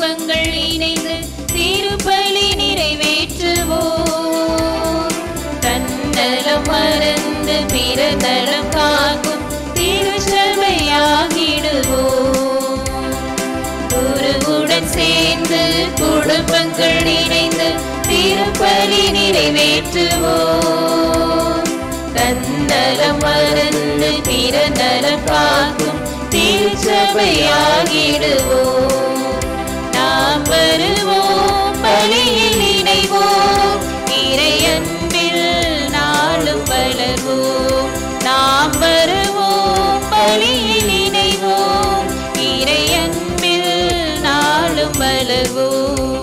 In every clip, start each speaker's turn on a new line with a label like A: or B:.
A: குடும்பங்கள் இணைந்து திருப்பலி நிறைவேற்றுவோம் தன்னலம் மறந்து பிற நலம் காக்கும் திருச்சபையாகிடுவோம் குருவுடன் சேர்ந்து குடும்பங்கள் இணைந்து திருப்பலி நிறைவேற்றுவோம் தன்னலம் மறந்து பிற நலம் காக்கும் திருச்சபையாகிடுவோம் நாம் வருவோம் பலியில் இணைவோம் இறையன்பில் நாளும் வளர்வோம் நாம் வருவோம் பலியில் இணைவோம் இறையன்பில் நாளும் வளர்வோம்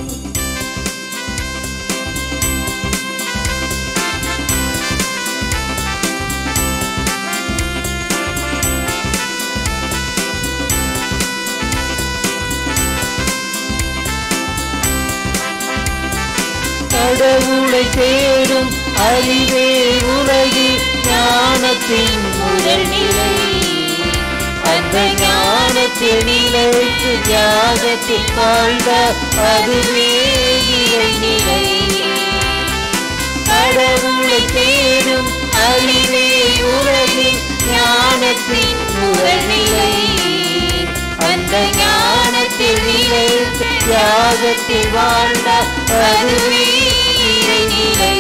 B: கடவுளை தேடும் அறிவே உலகில் ஞானத்தின் முதல் நிலை அந்த ஞானத்தில் நிலைத்து தியாகத்தில் வாழ்ந்த அதுவே இறைநிலை கடவுளை தேடும் அறிவே உலகில் ஞானத்தின் முதல் நிலை அந்த ஞானத்தில் நிலைத்து தியாகத்தில் வாழ்ந்த அதுவே இறைநிலை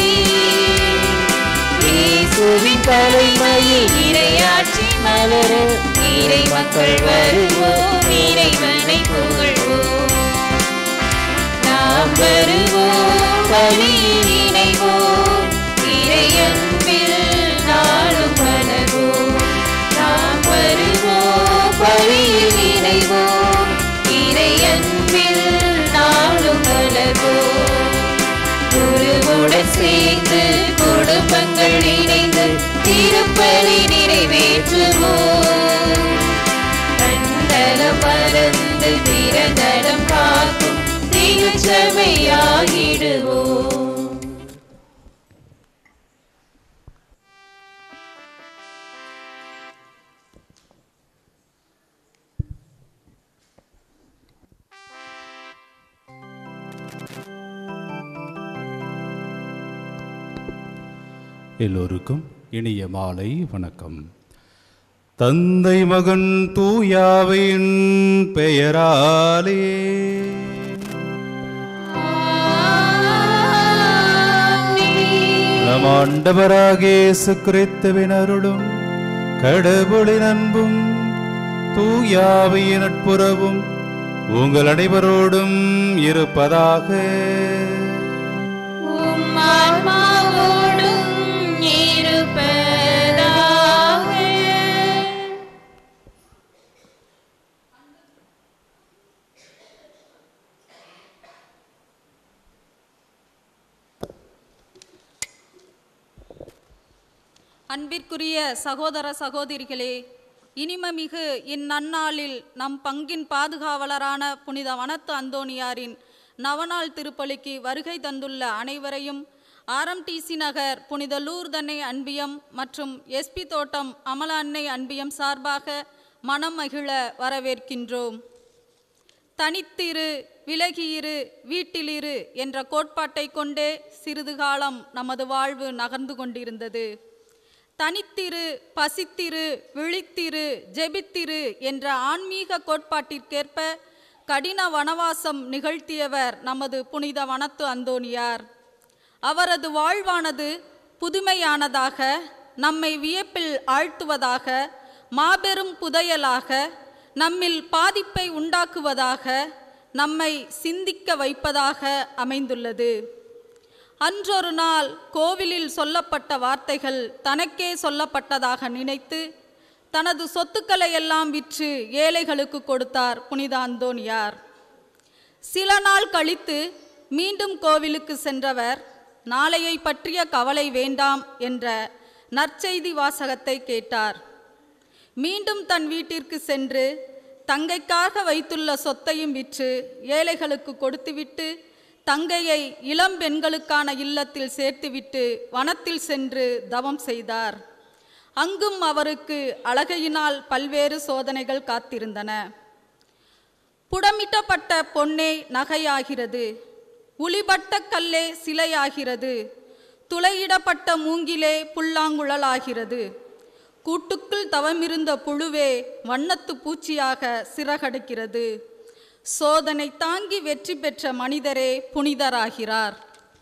B: இயேசுவின் தலைமையில்
A: இறையாட்சி மலர இறை மக்கள் வருவோம் இறைவனை புகழ்வோம் நாம் வருவோம் பலியில் இணைவோம் இறையன்பில் நாளும் வளர்வோம் நாம் வருவோம் பலியில் இணைவோம் இறையன்பில் நாளும் வளர்வோம் குருவுடன் சேர்ந்து குடும்பங்கள் இணைந்து திருப்பலி நிறைவேற்றுவோம் கண்டலம் மறந்து பிறந்தடம் காக்கும் திருச்சபையாகிடுவோம்
C: எல்லோருக்கும் இனிய மாலை வணக்கம் தந்தை மகன் தூயாவின் பெயராலே நம் ஆண்டவராக இயேசு கிறிஸ்துவின் அருளும் கடவுளின் அன்பும் தூயாவியின் நட்புறவும் உங்கள் அனைவரோடும் இருப்பதாக
A: உம் ஆன்மாவோடும் இருப்பதாக
D: அன்பிற்குரிய சகோதர சகோதரிகளே இனிமமிகு இந்நன்னாளில் நம் பங்கின் பாதுகாவலரான புனித வனத்து அந்தோணியாரின் நவநாள் திருப்பலிக்கு வருகை தந்துள்ள அனைவரையும் ஆர்எம்டிசி நகர் புனித லூர்தன்னை அன்பியம் மற்றும் எஸ்பி தோட்டம் அமல அன்னை அன்பியம் சார்பாக மனம் மகிழ வரவேற்கின்றோம் தனித்திரு விலகியிரு வீட்டிலிரு என்ற கோட்பாட்டை கொண்டே சிறிது காலம் நமது வாழ்வு நகர்ந்து கொண்டிருந்தது தனித்திரு பசித்திரு விழித்திரு ஜெபித்திரு என்ற ஆன்மீக கோட்பாட்டிற்கேற்ப கடின வனவாசம் நிகழ்த்தியவர் நமது புனித வனத்து அந்தோணியார் அவரது வாழ்வானது புதுமையானதாக நம்மை வியப்பில் ஆழ்த்துவதாக மாபெரும் புதையலாக நம்மில் பாதிப்பை உண்டாக்குவதாக நம்மை சிந்திக்க வைப்பதாக அமைந்துள்ளது அன்றொரு நாள் கோவிலில் சொல்லப்பட்ட வார்த்தைகள் தனக்கே சொல்லப்பட்டதாக நினைத்து தனது சொத்துக்களை எல்லாம் விற்று ஏழைகளுக்கு கொடுத்தார் புனித அந்தோணியார் சில நாள் கழித்து மீண்டும் கோவிலுக்கு சென்றவர் நாளையை பற்றிய கவலை வேண்டாம் என்ற நற்செய்தி வாசகத்தை கேட்டார் மீண்டும் தன் வீட்டிற்கு சென்று தங்கைக்காக வைத்துள்ள சொத்தையும் விற்று ஏழைகளுக்கு கொடுத்துவிட்டு தங்கையை இளம் பெண்களுக்கான இல்லத்தில் சேர்த்துவிட்டு வனத்தில் சென்று தவம் செய்தார் அங்கும் அவருக்கு அழகையினால் பல்வேறு சோதனைகள் காத்திருந்தன புடமிட்டப்பட்ட பொன்னே நகையாகிறது உளிபட்ட கல்லே சிலையாகிறது துளையிடப்பட்ட மூங்கிலே புல்லாங்குழலாகிறது கூட்டுக்குள் தவமிருந்த புழுவே வண்ணத்து பூச்சியாக சிறகடிக்கிறது சோதனை தாங்கி வெற்றி பெற்ற மனிதரே புனிதராகிறார்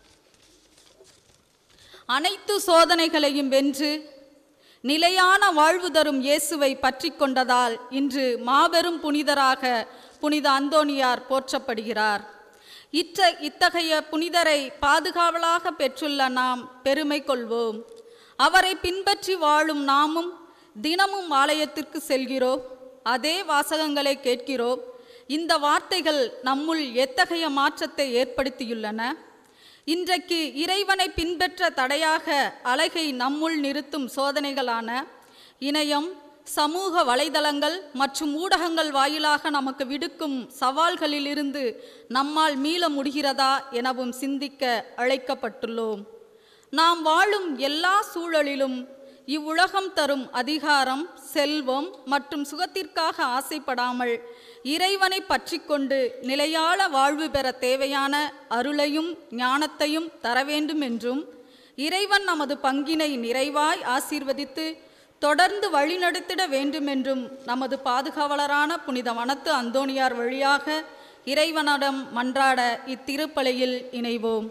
D: அனைத்து சோதனைகளையும் வென்று நிலையான வாழ்வு தரும் இயேசுவை பற்றி கொண்டதால் இன்று மாபெரும் புனிதராக புனித அந்தோணியார் போற்றப்படுகிறார் இத்த இத்தகைய புனிதரை பாதுகாவலாக பெற்றுள்ள நாம் பெருமை கொள்வோம் அவரை பின்பற்றி வாழும் நாமும் தினமும் ஆலயத்திற்கு செல்கிறோம் அதே வாசகங்களை கேட்கிறோம் இந்த வார்த்தைகள் நம்முள் எத்தகைய மாற்றத்தை ஏற்படுத்தியுள்ளன இன்றைக்கு இறைவனை பின்பற்ற தடையாக அழகை நம்முள் நிறுத்தும் சோதனைகளான இணையம் சமூக வலைதளங்கள் மற்றும் ஊடகங்கள் வாயிலாக நமக்கு விடுக்கும் சவால்களிலிருந்து நம்மால் மீள முடிகிறதா எனவும் சிந்திக்க அழைக்கப்பட்டுள்ளோம் நாம் வாழும் எல்லா சூழலிலும் இவ்வுலகம் தரும் அதிகாரம் செல்வம் மற்றும் சுகத்திற்காக ஆசைப்படாமல் இறைவனை பற்றிக்கொண்டு நிலையாள வாழ்வு பெற தேவையான அருளையும் ஞானத்தையும் தர வேண்டும் என்றும் இறைவன் நமது பங்கினை நிறைவாய் ஆசீர்வதித்து தொடர்ந்து வழிநடத்திட வேண்டுமென்றும் நமது பாதுகாவலரான புனித வனத்து அந்தோணியார் வழியாக இறைவனிடம் மன்றாட இத்திருப்பலியில் இணைவோம்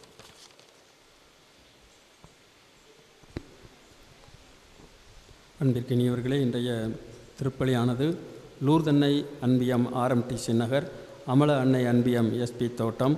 E: அன்பிற்கினியவர்களே இன்றைய திருப்பலியானது லூர்தன்னை அன்பியம் ஆர்எம்டிசி நகர் அமல அன்னை அன்பியம் எஸ்பி தோட்டம்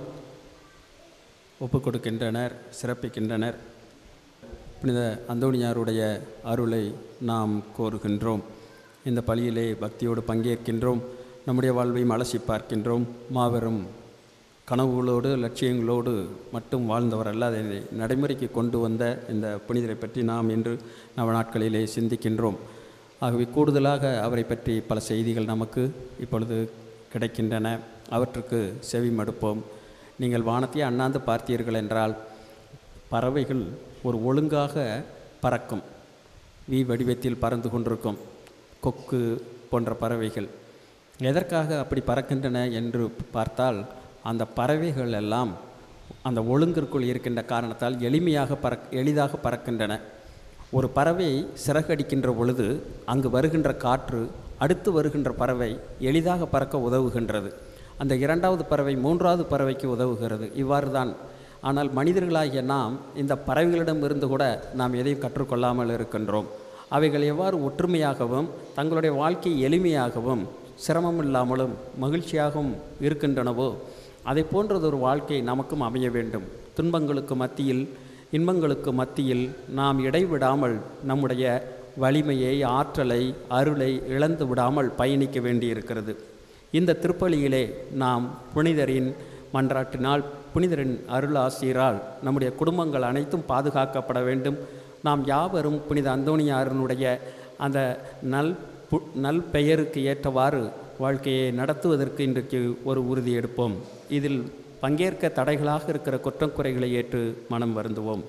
E: ஒப்புக் கொடுக்கின்றனர் சிறப்பிக்கின்றனர் புனித அந்தோணியாருடைய அருளை நாம் கோருகின்றோம் இந்த பலியிலே பக்தியோடு பங்கேற்கின்றோம் நம்முடைய வாழ்வையும் அலசி பார்க்கின்றோம் மாபெரும் கனவுகளோடு லட்சியங்களோடு மட்டும் வாழ்ந்தவர் அல்ல அதை நடைமுறைக்கு கொண்டு வந்த இந்த புனிதரை பற்றி நாம் இன்று நவ நாட்களிலே சிந்திக்கின்றோம் ஆகவே கூடுதலாக அவரை பற்றி பல செய்திகள் நமக்கு இப்பொழுது கிடைக்கின்றன அவற்றுக்கு செவி மடுப்போம் நீங்கள் வானத்தை அண்ணாந்து பார்த்தீர்கள் என்றால் பறவைகள் ஒரு ஒழுங்காக பறக்கும் வி வடிவத்தில் பறந்து கொண்டிருக்கும் கொக்கு போன்ற பறவைகள் எதற்காக அப்படி பறக்கின்றன என்று பார்த்தால் அந்த பறவைகள் எல்லாம் அந்த ஒழுங்கிற்குள் இருக்கின்ற காரணத்தால் எளிமையாக பறக் எளிதாக பறக்கின்றன ஒரு பறவை சிறகடிக்கின்ற பொழுது அங்கு வருகின்ற காற்று அடுத்து வருகின்ற பறவை எளிதாக பறக்க உதவுகின்றது அந்த இரண்டாவது பறவை மூன்றாவது பறவைக்கு உதவுகிறது இவ்வாறு தான் ஆனால் மனிதர்களாகிய நாம் இந்த பறவைகளிடம் இருந்து கூட நாம் எதையும் கற்றுக்கொள்ளாமல் இருக்கின்றோம் அவைகள் எவ்வாறு ஒற்றுமையாகவும் தங்களுடைய வாழ்க்கை எளிமையாகவும் சிரமம் இல்லாமலும் மகிழ்ச்சியாகவும் இருக்கின்றனவோ அதை போன்றதொரு வாழ்க்கை நமக்கும் அமைய வேண்டும் துன்பங்களுக்கு மத்தியில் இன்பங்களுக்கு மத்தியில் நாம் இடைவிடாமல் நம்முடைய வலிமையை ஆற்றலை அருளை இழந்து விடாமல் பயணிக்க வேண்டியிருக்கிறது இந்த திருப்பலியிலே நாம் புனிதரின் மன்றாட்டினால் புனிதரின் அருள் ஆசிரியரால் நம்முடைய குடும்பங்கள் அனைத்தும் பாதுகாக்கப்பட வேண்டும் நாம் யாவரும் புனித அந்தோணியாரனுடைய அந்த நல் பு நல் பெயருக்கு ஏற்றவாறு வாழ்க்கையை நடத்துவதற்கு இன்றைக்கு ஒரு உறுதி எடுப்போம் இதில் பங்கேற்க தடைகளாக இருக்கிற குற்றக்குறைகளை ஏற்று மனம் வருந்துவோம்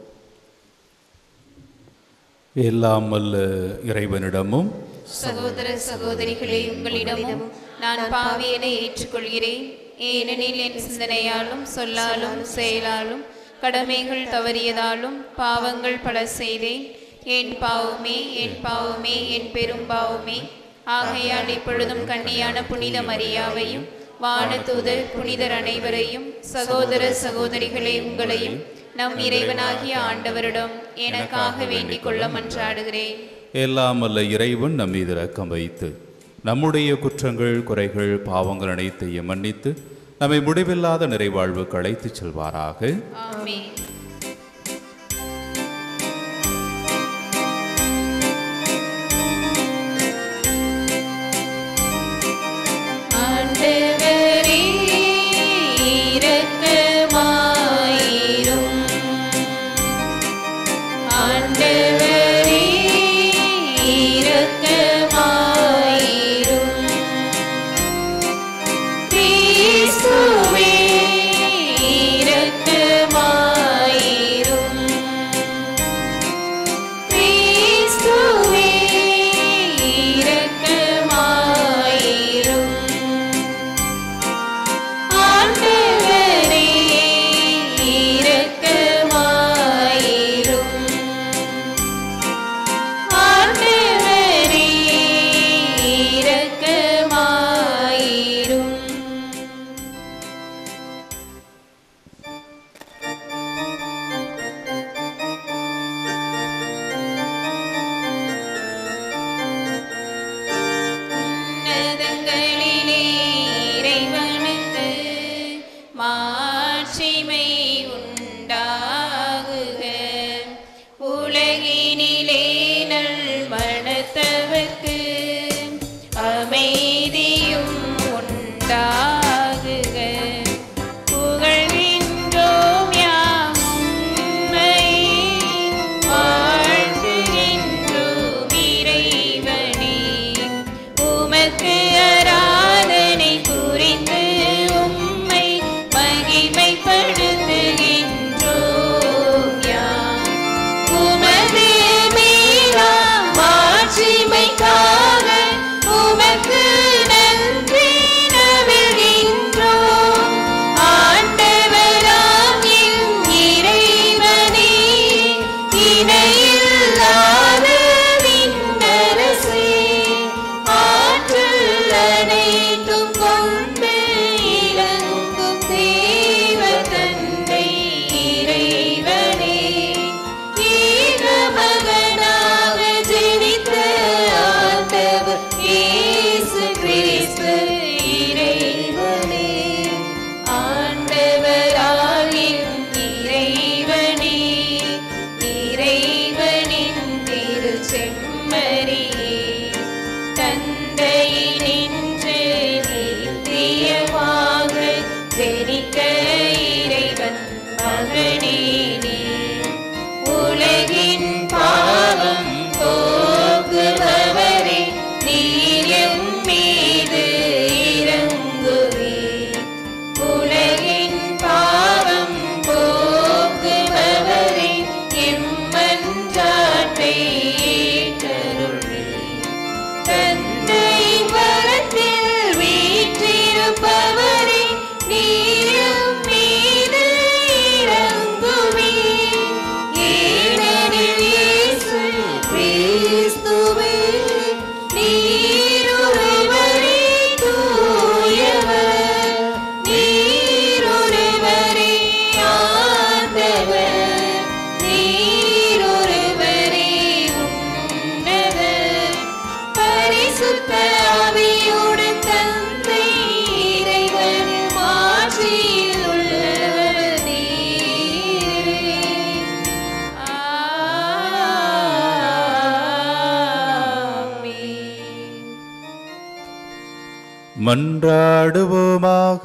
C: எல்லாம் வல்ல இறைவனிடமும்
A: சகோதர சகோதரிகளே உங்களிடமும் நான் பாவியனை ஏற்றுக்கொள்கிறேன் ஏனெனில் என் சிந்தனையாலும் சொல்லாலும் செயலாலும் கடமைகள் தவறியதாலும் பாவங்கள் பல செய்தேன் என் பாவமே என் பாவமே என் பெரும் பாவமே ஆகையால் இப்பொழுதும் கண்ணியான புனித மரியாவையும் வானதூதர் புனிதர் அனைவரையும் சகோதர சகோதரிகளே உங்களையும் நம் இறைவனாகிய ஆண்டவரிடம் எனக்காக வேண்டிக் கொள்ள மன்றாடுகிறேன்
C: எல்லாம் வல்ல இறைவன் நம் மீது இரக்கம் வைத்து நம்முடைய குற்றங்கள் குறைகள் பாவங்கள் அனைத்தையும் மன்னித்து நம்மை முடிவில்லாத நிறைவாழ்வுக்கு அழைத்துச் செல்வாராக
A: ஆமென் ஆண்டவரே இரக்கமாயிரும் ஆண்டவரே இரக்கமாயிரும் கிறிஸ்துவே இரக்கமாயிரும் அமைதியும் உண்டாகுக புகழ்கின்றோம் யாம் உம்மை வாழ்த்துகின்றோம் இறைவனே உமக்கு ஆராதனை புரிந்து உம்மை மகிமைப்படுத்துகின்றோம் யாம் உமது மீளா மாட்சிமைக்காக உமக்கு நன்றி நவிழ்கின்றோம் ஆண்டவராம் எம் இறைவனே இணையில்லாத விண்ணரசே ஆற்றல் அனைத்தும் கொண்டு இறங்கும் தேவ தந்தை இறைவனே ஏக மகனாக ஜெனித்த ஆண்டவர் இயேசு கிறிஸ்து இறைவனே ஆண்டவராகிய இறைவனே இறைவனின் திருச்செம்மறியே தந்தையினின்று நித்தியமாக ஜெனிக்க இறைவன் மகனே நீ உலகின் பாவம் போக்குபவரே நீர் எம் மீது இறங்குவே உலகின் பாவம் போக்குபவரே எம்மன்றாட்டை ஏற்றருள்வே தந்தை வரத்தில் வீற்றிருப்பவரே நீரும் மீது இறங்குவே ஏனெனில் இயேசு கிறிஸ்துவே நீரொருவரே தூயவர் நீரொருவரே ஆண்டவர் நீரொருவரே உன்னதர் பரிசுத்த ஆவியுடன் தந்தை இறைவன் மாட்சியில் உள்ளவர் நீரே. ஆமென்.
C: மன்றாடுவோமாக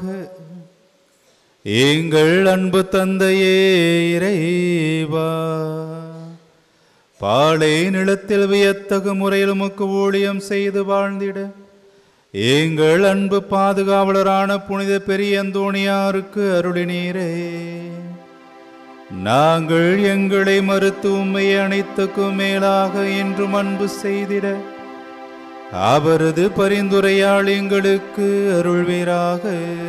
C: எங்கள் அன்பு தந்தையே இறைவா பாலை நிலத்தில் வியத்தகு முறையில் உமக்கு ஊழியம் செய்து வாழ்ந்திட எங்கள் அன்பு பாதுகாவலரான புனித பெரியந்தோணியாருக்கு அருளினீரே நாங்கள் எங்களை மறுத்து உம்மை அனைத்துக்கும் மேலாக என்றும் அன்பு செய்திட அவரது பரிந்துரையால் எங்களுக்கு அருள்வீராக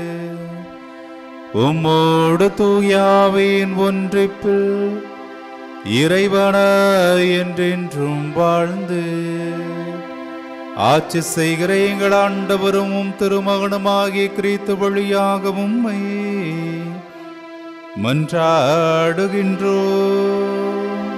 C: உம்மோடு தூயாவின் ஒன்றிப்பில் இறைவனா என்றென்றும் வாழ்ந்து ஆட்சி செய்கிற எங்கள் ஆண்டவரும் உம் திருமகனுமாகிய கிறித்து வழியாக உம்மை மன்றாடுகின்றோம்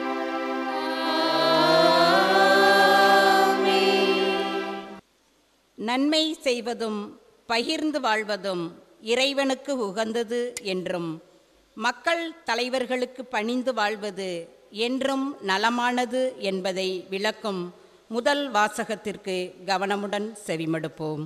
F: நன்மை செய்வதும் பகிர்ந்து வாழ்வதும் இறைவனுக்கு உகந்தது என்றும் மக்கள் தலைவர்களுக்கு பணிந்து வாழ்வது என்றும் நலமானது என்பதை விளக்கும் முதல் வாசகத்திற்கு கவனமுடன் செவிமடுப்போம்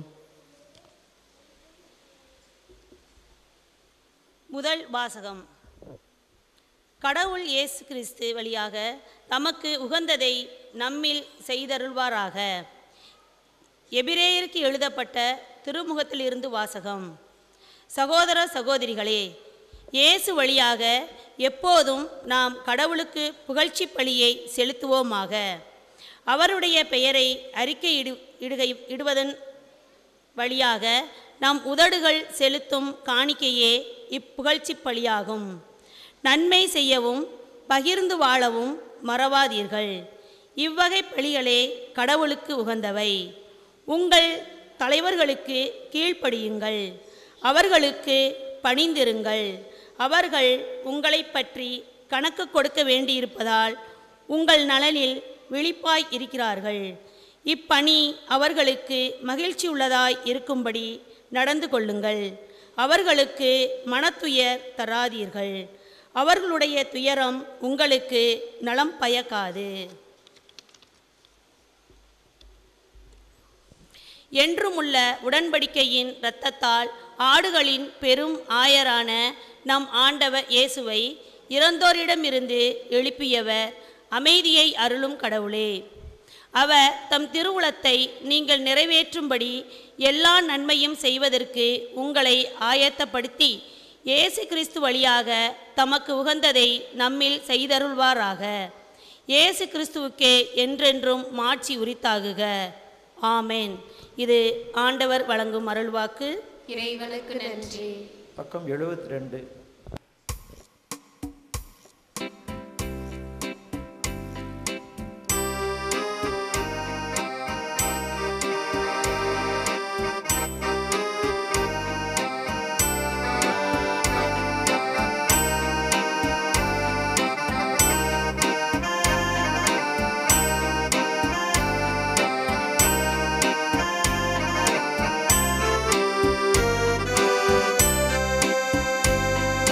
G: முதல் வாசகம் கடவுள் இயேசு கிறிஸ்து வழியாக தமக்கு உகந்ததை நம்மில் செய்தருள்வாராக எபிரேயருக்கு எழுதப்பட்ட திருமுகத்திலிருந்து வாசகம் சகோதர சகோதரிகளே இயேசு வழியாக எப்போதும் நாம் கடவுளுக்கு புகழ்ச்சி பலியை செலுத்துவோமாக அவருடைய பெயரை அறிக்கையிடு இடுகை இடுவதன் வழியாக நம் உதடுகள் செலுத்தும் காணிக்கையே இப்புகழ்ச்சி பலியாகும் நன்மை செய்யவும் பகிர்ந்து வாழவும் மறவாதீர்கள் இவ்வகை பலிகளே கடவுளுக்கு உகந்தவை உங்கள் தலைவர்களுக்கு கீழ்ப்படியுங்கள் அவர்களுக்கு பணிந்திருங்கள் அவர்கள் உங்களைப் பற்றி கணக்கு கொடுக்க வேண்டியிருப்பதால் உங்கள் நலனில் விழிப்பாய் இருக்கிறார்கள் இப்பணி அவர்களுக்கு மகிழ்ச்சி உள்ளதாய் இருக்கும்படி நடந்து கொள்ளுங்கள் அவர்களுக்கு மனத்துயர் தராதீர்கள் அவர்களுடைய துயரம் உங்களுக்கு நலம் பயக்காது என்றுமுள்ள உடன்படிக்கையின் இரத்தத்தால் ஆடுகளின் பெரும் ஆயரான நம் ஆண்டவர் இயேசுவை இறந்தோரிடமிருந்து எழுப்பியவர் அமைதியை அருளும் கடவுளே அவர் தம் திருவுளத்தை நீங்கள் நிறைவேற்றும்படி எல்லா நன்மையும் செய்வதற்கு உங்களை ஆயத்தப்படுத்தி இயேசு கிறிஸ்து வழியாக தமக்கு உகந்ததை நம்மில் செய்தருள்வாராக இயேசு கிறிஸ்துவுக்கே என்றென்றும் மாட்சி உரித்தாகுக ஆமென் இது ஆண்டவர் வழங்கும் அருள்வாக்கு
A: இறைவனுக்கு நன்றி
B: பக்கம் எழுபத்தி ரெண்டு
A: ஆ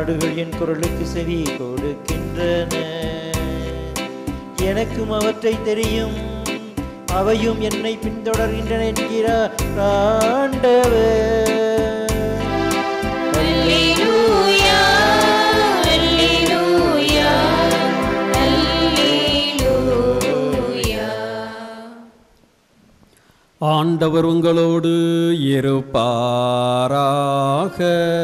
B: ஆடுகள் என் குரலுக்கு செவி கொடுக்கின்றன எனக்கும் அவற்றை தெரியும் அவையும் என்னை பின்தொடர்கின்றன என்கிறார் ஆண்டவர்
A: அல்லேலூயா அல்லேலூயா அல்லேலூயா
E: ஆண்டவர் உங்களோடு இருப்பாராக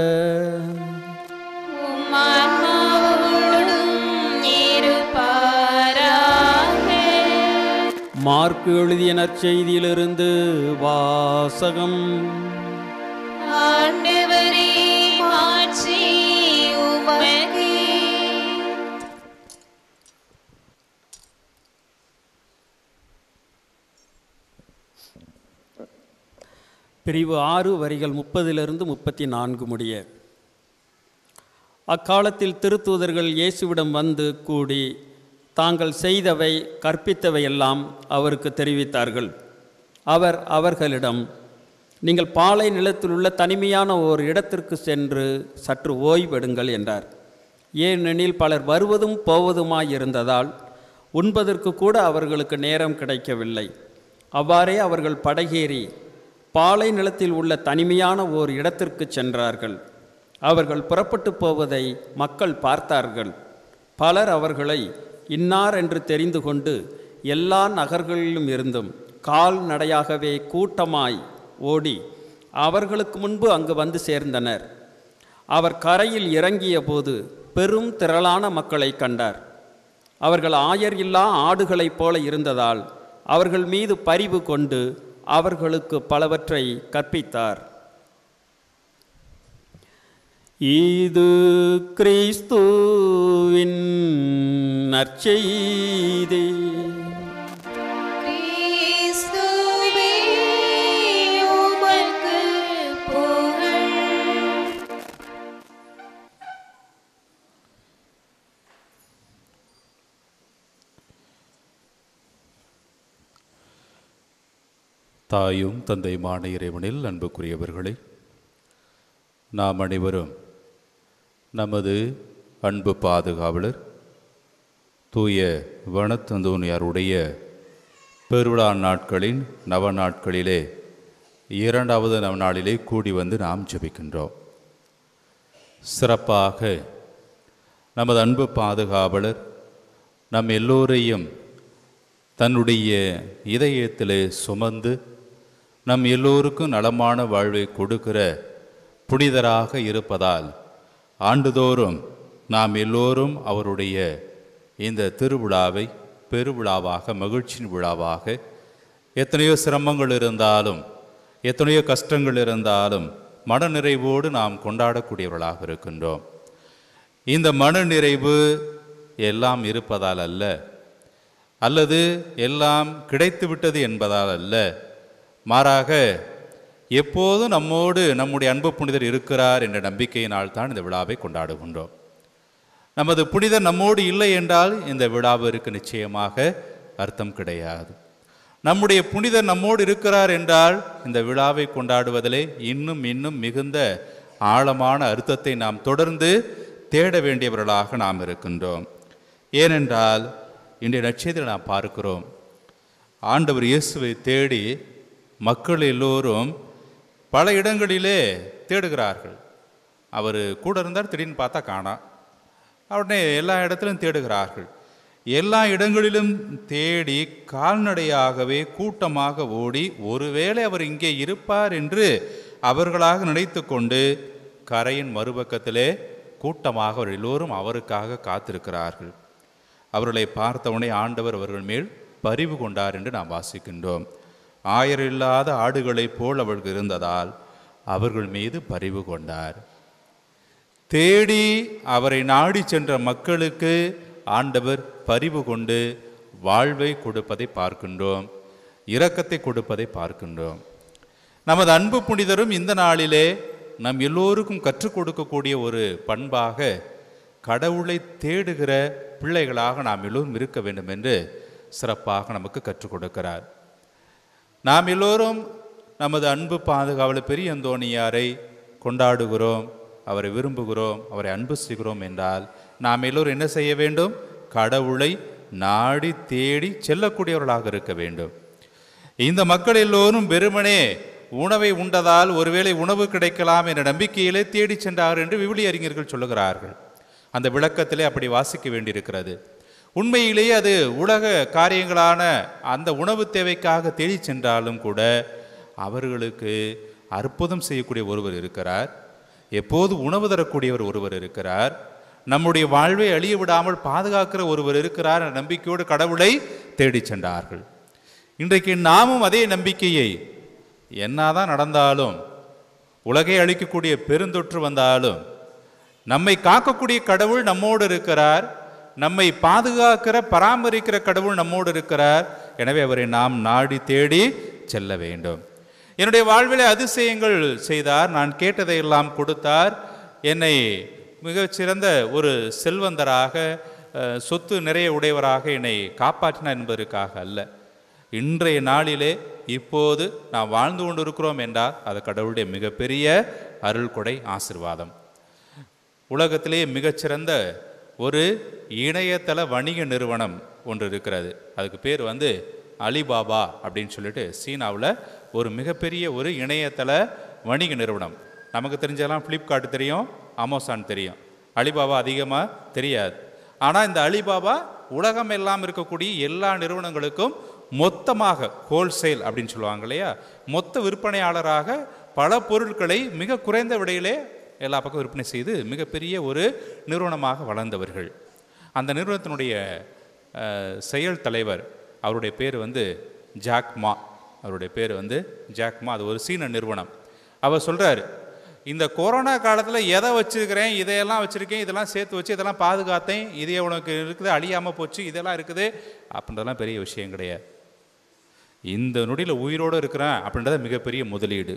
A: உம் ஆன்மாவோடும் இருப்பாராக
E: மார்க்கு எழுதிய நற்செய்தியிலிருந்து வாசகம்
A: ஆண்டவரே மாட்சி உமக்கே
E: பிரிவு ஆறு வரிகள் முப்பதிலிருந்து முப்பத்தி நான்கு முடிய அக்காலத்தில் திருத்தூதர்கள் இயேசுவிடம் வந்து கூடி தாங்கள் செய்தவை கற்பித்தவை எல்லாம் அவருக்கு தெரிவித்தார்கள் அவர் அவர்களிடம் நீங்கள் பாலை நிலத்தில் உள்ள தனிமையான ஓர் இடத்திற்கு சென்று சற்று ஓய்வெடுங்கள் என்றார் ஏனெனில் பலர் வருவதும் போவதுமாய் இருந்ததால் உண்பதற்கு கூட அவர்களுக்கு நேரம் கிடைக்கவில்லை அவ்வாறே அவர்கள் படகேறி பாலை நிலத்தில் உள்ள தனிமையான ஓர் இடத்திற்கு சென்றார்கள் அவர்கள் புறப்பட்டு போவதை மக்கள் பார்த்தார்கள் பலர் அவர்களை இன்னார் என்று தெரிந்து கொண்டு எல்லா நகர்களிலும் இருந்தும் கால்நடையாகவே கூட்டமாய் ஓடி அவர்களுக்கு முன்பு அங்கு வந்து சேர்ந்தனர் அவர் கரையில் இறங்கிய போது பெரும் திரளான மக்களை கண்டார் அவர்கள் ஆயர் இல்லா ஆடுகளைப் போல இருந்ததால் அவர்கள் மீது பரிவு கொண்டு அவர்களுக்கு பலவற்றை கற்பித்தார் இது கிறிஸ்துவின் நற்செய்தி
A: கிறிஸ்துவே உமக்கு புகழ்
C: தாயும் தந்தையுமான இறைவனில் அன்புக்குரியவர்களே நாம் அனைவரும் நமது அன்பு பாதுகாவலர் தூய வனத்தந்தோனியாருடைய பெருவிழா நாட்களின் நவ நாட்களிலே இரண்டாவது நவ நாளிலே கூடி வந்து நாம் ஜெபிக்கின்றோம் சிறப்பாக நமது அன்பு பாதுகாவலர் நம் எல்லோரையும் தன்னுடைய இதயத்திலே சுமந்து நம் எல்லோருக்கும் நலமான வாழ்வை கொடுக்கிற புனிதராக இருப்பதால் ஆண்டுதோறும் நாம் எல்லோரும் அவருடைய இந்த திருவிழாவை பெருவிழாவாக மகிழ்ச்சியின் விழாவாக எத்தனையோ சிரமங்கள் இருந்தாலும் எத்தனையோ கஷ்டங்கள் இருந்தாலும் மனநிறைவோடு நாம் கொண்டாடக்கூடியவர்களாக இருக்கின்றோம் இந்த மனநிறைவு எல்லாம் இருப்பதால் அல்ல அல்லது எல்லாம் கிடைத்துவிட்டது என்பதால் அல்ல மாறாக எப்போதும் நம்மோடு நம்முடைய அன்பு புனிதர் இருக்கிறார் என்ற நம்பிக்கையினால் தான் இந்த விழாவை கொண்டாடுகின்றோம் நமது புனிதர் நம்மோடு இல்லை என்றால் இந்த விழாவிற்கு நிச்சயமாக அர்த்தம் கிடையாது நம்முடைய புனிதர் நம்மோடு இருக்கிறார் என்றால் இந்த விழாவை கொண்டாடுவதிலே இன்னும் இன்னும் மிகுந்த ஆழமான அர்த்தத்தை நாம் தொடர்ந்து தேட வேண்டியவர்களாக நாம் இருக்கின்றோம் ஏனென்றால் இன்றைய நட்சத்திரம் நாம் பார்க்கிறோம் ஆண்டவர் இயேசுவை தேடி மக்கள் எல்லோரும் பல இடங்களிலே தேடுகிறார்கள் அவர் கூட இருந்தார் திடீர்னு பார்த்தா காணா உடனே எல்லா இடத்திலும் தேடுகிறார்கள் எல்லா இடங்களிலும் தேடி கால்நடையாகவே கூட்டமாக ஓடி ஒருவேளை அவர் இங்கே இருப்பார் என்று அவர்களாக நினைத்து கொண்டு கரையின் மறுபக்கத்திலே கூட்டமாக அவர் எல்லோரும் அவருக்காக காத்திருக்கிறார்கள் அவர்களை பார்த்தவுடனே ஆண்டவர் அவர்கள் மேல் பரிவு கொண்டார் என்று நாம் வாசிக்கின்றோம் ஆயரில்லாத ஆடுகளைப் போல் அவர்கள் இருந்ததால் அவர்கள் மீது பரிவு கொண்டார் தேடி அவரை நாடி சென்ற மக்களுக்கு ஆண்டவர் பரிவு கொண்டு வாழ்வை கொடுப்பதை பார்க்கின்றோம் இரக்கத்தை கொடுப்பதை பார்க்கின்றோம் நமது அன்பு புனிதரும் இந்த நாளிலே நம் எல்லோருக்கும் கற்றுக் கொடுக்கக்கூடிய ஒரு பண்பாக கடவுளை தேடுகிற பிள்ளைகளாக நாம் எல்லோரும் இருக்க வேண்டும் என்று சிறப்பாக நமக்கு கற்றுக் கொடுக்கிறார் நாம் எல்லோரும் நமது அன்பு பாதுகாவலர் பெரிய அந்தோணியாரை கொண்டாடுகிறோம் அவரை விரும்புகிறோம் அவரை அன்பு செய்கிறோம் என்றால் நாம் எல்லோரும் என்ன செய்ய வேண்டும் கடவுளை நாடி தேடி செல்லக்கூடியவர்களாக இருக்க வேண்டும் இந்த மக்கள் எல்லோரும் வெறுமனே உணவை உண்டதால் ஒருவேளை உணவு கிடைக்கலாம் என்ற நம்பிக்கையிலே தேடி சென்றார் என்று விவிலிய அறிஞர்கள் சொல்லுகிறார்கள் அந்த விளக்கத்திலே அப்படி வாசிக்க வேண்டியிருக்கிறது உண்மையிலேயே அது உலக காரியங்களான அந்த உணவு தேவைக்காக தேடி சென்றாலும் கூட அவர்களுக்கு அற்புதம் செய்யக்கூடிய ஒருவர் இருக்கிறார் எப்போது உணவு தரக்கூடியவர் ஒருவர் இருக்கிறார் நம்முடைய வாழ்வை அழிய விடாமல் பாதுகாக்கிற ஒருவர் இருக்கிறார் என்ற நம்பிக்கையோடு கடவுளை தேடிச் சென்றார்கள் இன்றைக்கு நாமும் அதே நம்பிக்கையை என்னதான் நடந்தாலும் உலகை அழிக்கக்கூடிய பெருந்தொற்று வந்தாலும் நம்மை காக்கக்கூடிய கடவுள் நம்மோடு இருக்கிறார் நம்மை பாதுகாக்கிற பராமரிக்கிற கடவுள் நம்மோடு இருக்கிறார் எனவே அவரை நாம் நாடி தேடி செல்ல வேண்டும் என்னுடைய வாழ்விலே அதிசயங்கள் செய்தார் நான் கேட்டதையெல்லாம் கொடுத்தார் என்னை மிகச்சிறந்த ஒரு செல்வந்தராக அஹ், சொத்து நிறைய உடையவராக என்னை காப்பாற்றினார் என்பதற்காக அல்ல இன்றைய நாளிலே இப்போது நாம் வாழ்ந்து கொண்டிருக்கிறோம் என்றால் அது கடவுளுடைய மிகப்பெரிய அருள் கொடை ஆசிர்வாதம் உலகத்திலே மிகச்சிறந்த ஒரு இணையதள வணிக நிறுவனம் ஒன்று இருக்கிறது அதுக்கு பேர் வந்து அலிபாபா அப்படின்னு சொல்லிட்டு சீனாவில் ஒரு மிகப்பெரிய ஒரு இணையதள வணிக நிறுவனம் நமக்கு தெரிஞ்சதெல்லாம் ஃப்ளிப்கார்ட் தெரியும் அமேசான் தெரியும் அலிபாபா அதிகமாக தெரியாது ஆனால் இந்த அலிபாபா உலகம் எல்லாம் இருக்கக்கூடிய எல்லா நிறுவனங்களுக்கும் மொத்தமாக ஹோல்சேல் அப்படின்னு சொல்லுவாங்க இல்லையா மொத்த விற்பனையாளராக பல பொருட்களை மிக குறைந்த விலையிலே எல்லா பக்கம் விற்பனை செய்து மிகப்பெரிய ஒரு நிறுவனமாக வளர்ந்தவர்கள் அந்த நிறுவனத்தினுடைய அஹ், செயல் தலைவர் அவருடைய பேர் வந்து ஜாக் மா அவருடைய பேர் வந்து ஜாக் மா அது ஒரு சீன நிறுவனம் அவர் சொல்றாரு இந்த கொரோனா காலத்தில் எதை வச்சிருக்கிறேன் இதையெல்லாம் வச்சுருக்கேன் இதெல்லாம் சேர்த்து வச்சு இதெல்லாம் பாதுகாத்தேன் இதே உனக்கு இருக்குது அழியாமல் போச்சு இதெல்லாம் இருக்குது அப்படின்றதெல்லாம் பெரிய விஷயம் கிடையாது இந்த நொடியில் உயிரோடு இருக்கிறேன் அப்படின்றத மிகப்பெரிய முதலீடு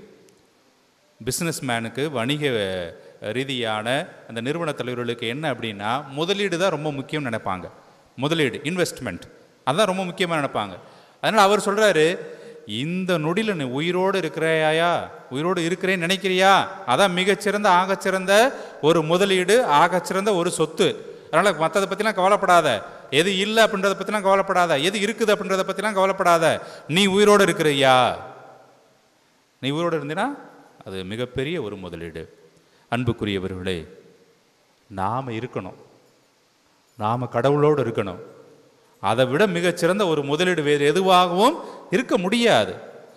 C: பிஸ்னஸ் மேனுக்கு வணிக அஹ், ரீதியான அந்த நிறுவன தலைவர்களுக்கு என்ன அப்படின்னா முதலீடு தான் ரொம்ப முக்கியம்னு நினைப்பாங்க முதலீடு இன்வெஸ்ட்மெண்ட் அதுதான் ரொம்ப முக்கியமாக நினைப்பாங்க அதனால் அவர் சொல்கிறாரு இந்த நொடியில் நீ உயிரோடு இருக்கிறாயா உயிரோடு இருக்கிறேன்னு நினைக்கிறியா அதான் மிகச்சிறந்த ஆகச்சிறந்த ஒரு முதலீடு ஆகச்சிறந்த ஒரு சொத்து அதனால் மற்றதை பற்றிலாம் கவலைப்படாத எது இல்லை அப்படின்றத பற்றிலாம் கவலைப்படாத எது இருக்குது அப்படின்றத பற்றிலாம் கவலைப்படாத நீ உயிரோடு இருக்கிறியா நீ உயிரோடு இருந்தீன்னா அது மிகப்பெரிய ஒரு முதலீடு அன்புக்குரியவர்களே நாம் இருக்கணும் நாம் கடவுளோடு இருக்கணும் அதை விட மிகச்சிறந்த ஒரு முதலீடு வேறு எதுவாகவும் இருக்க முடியாது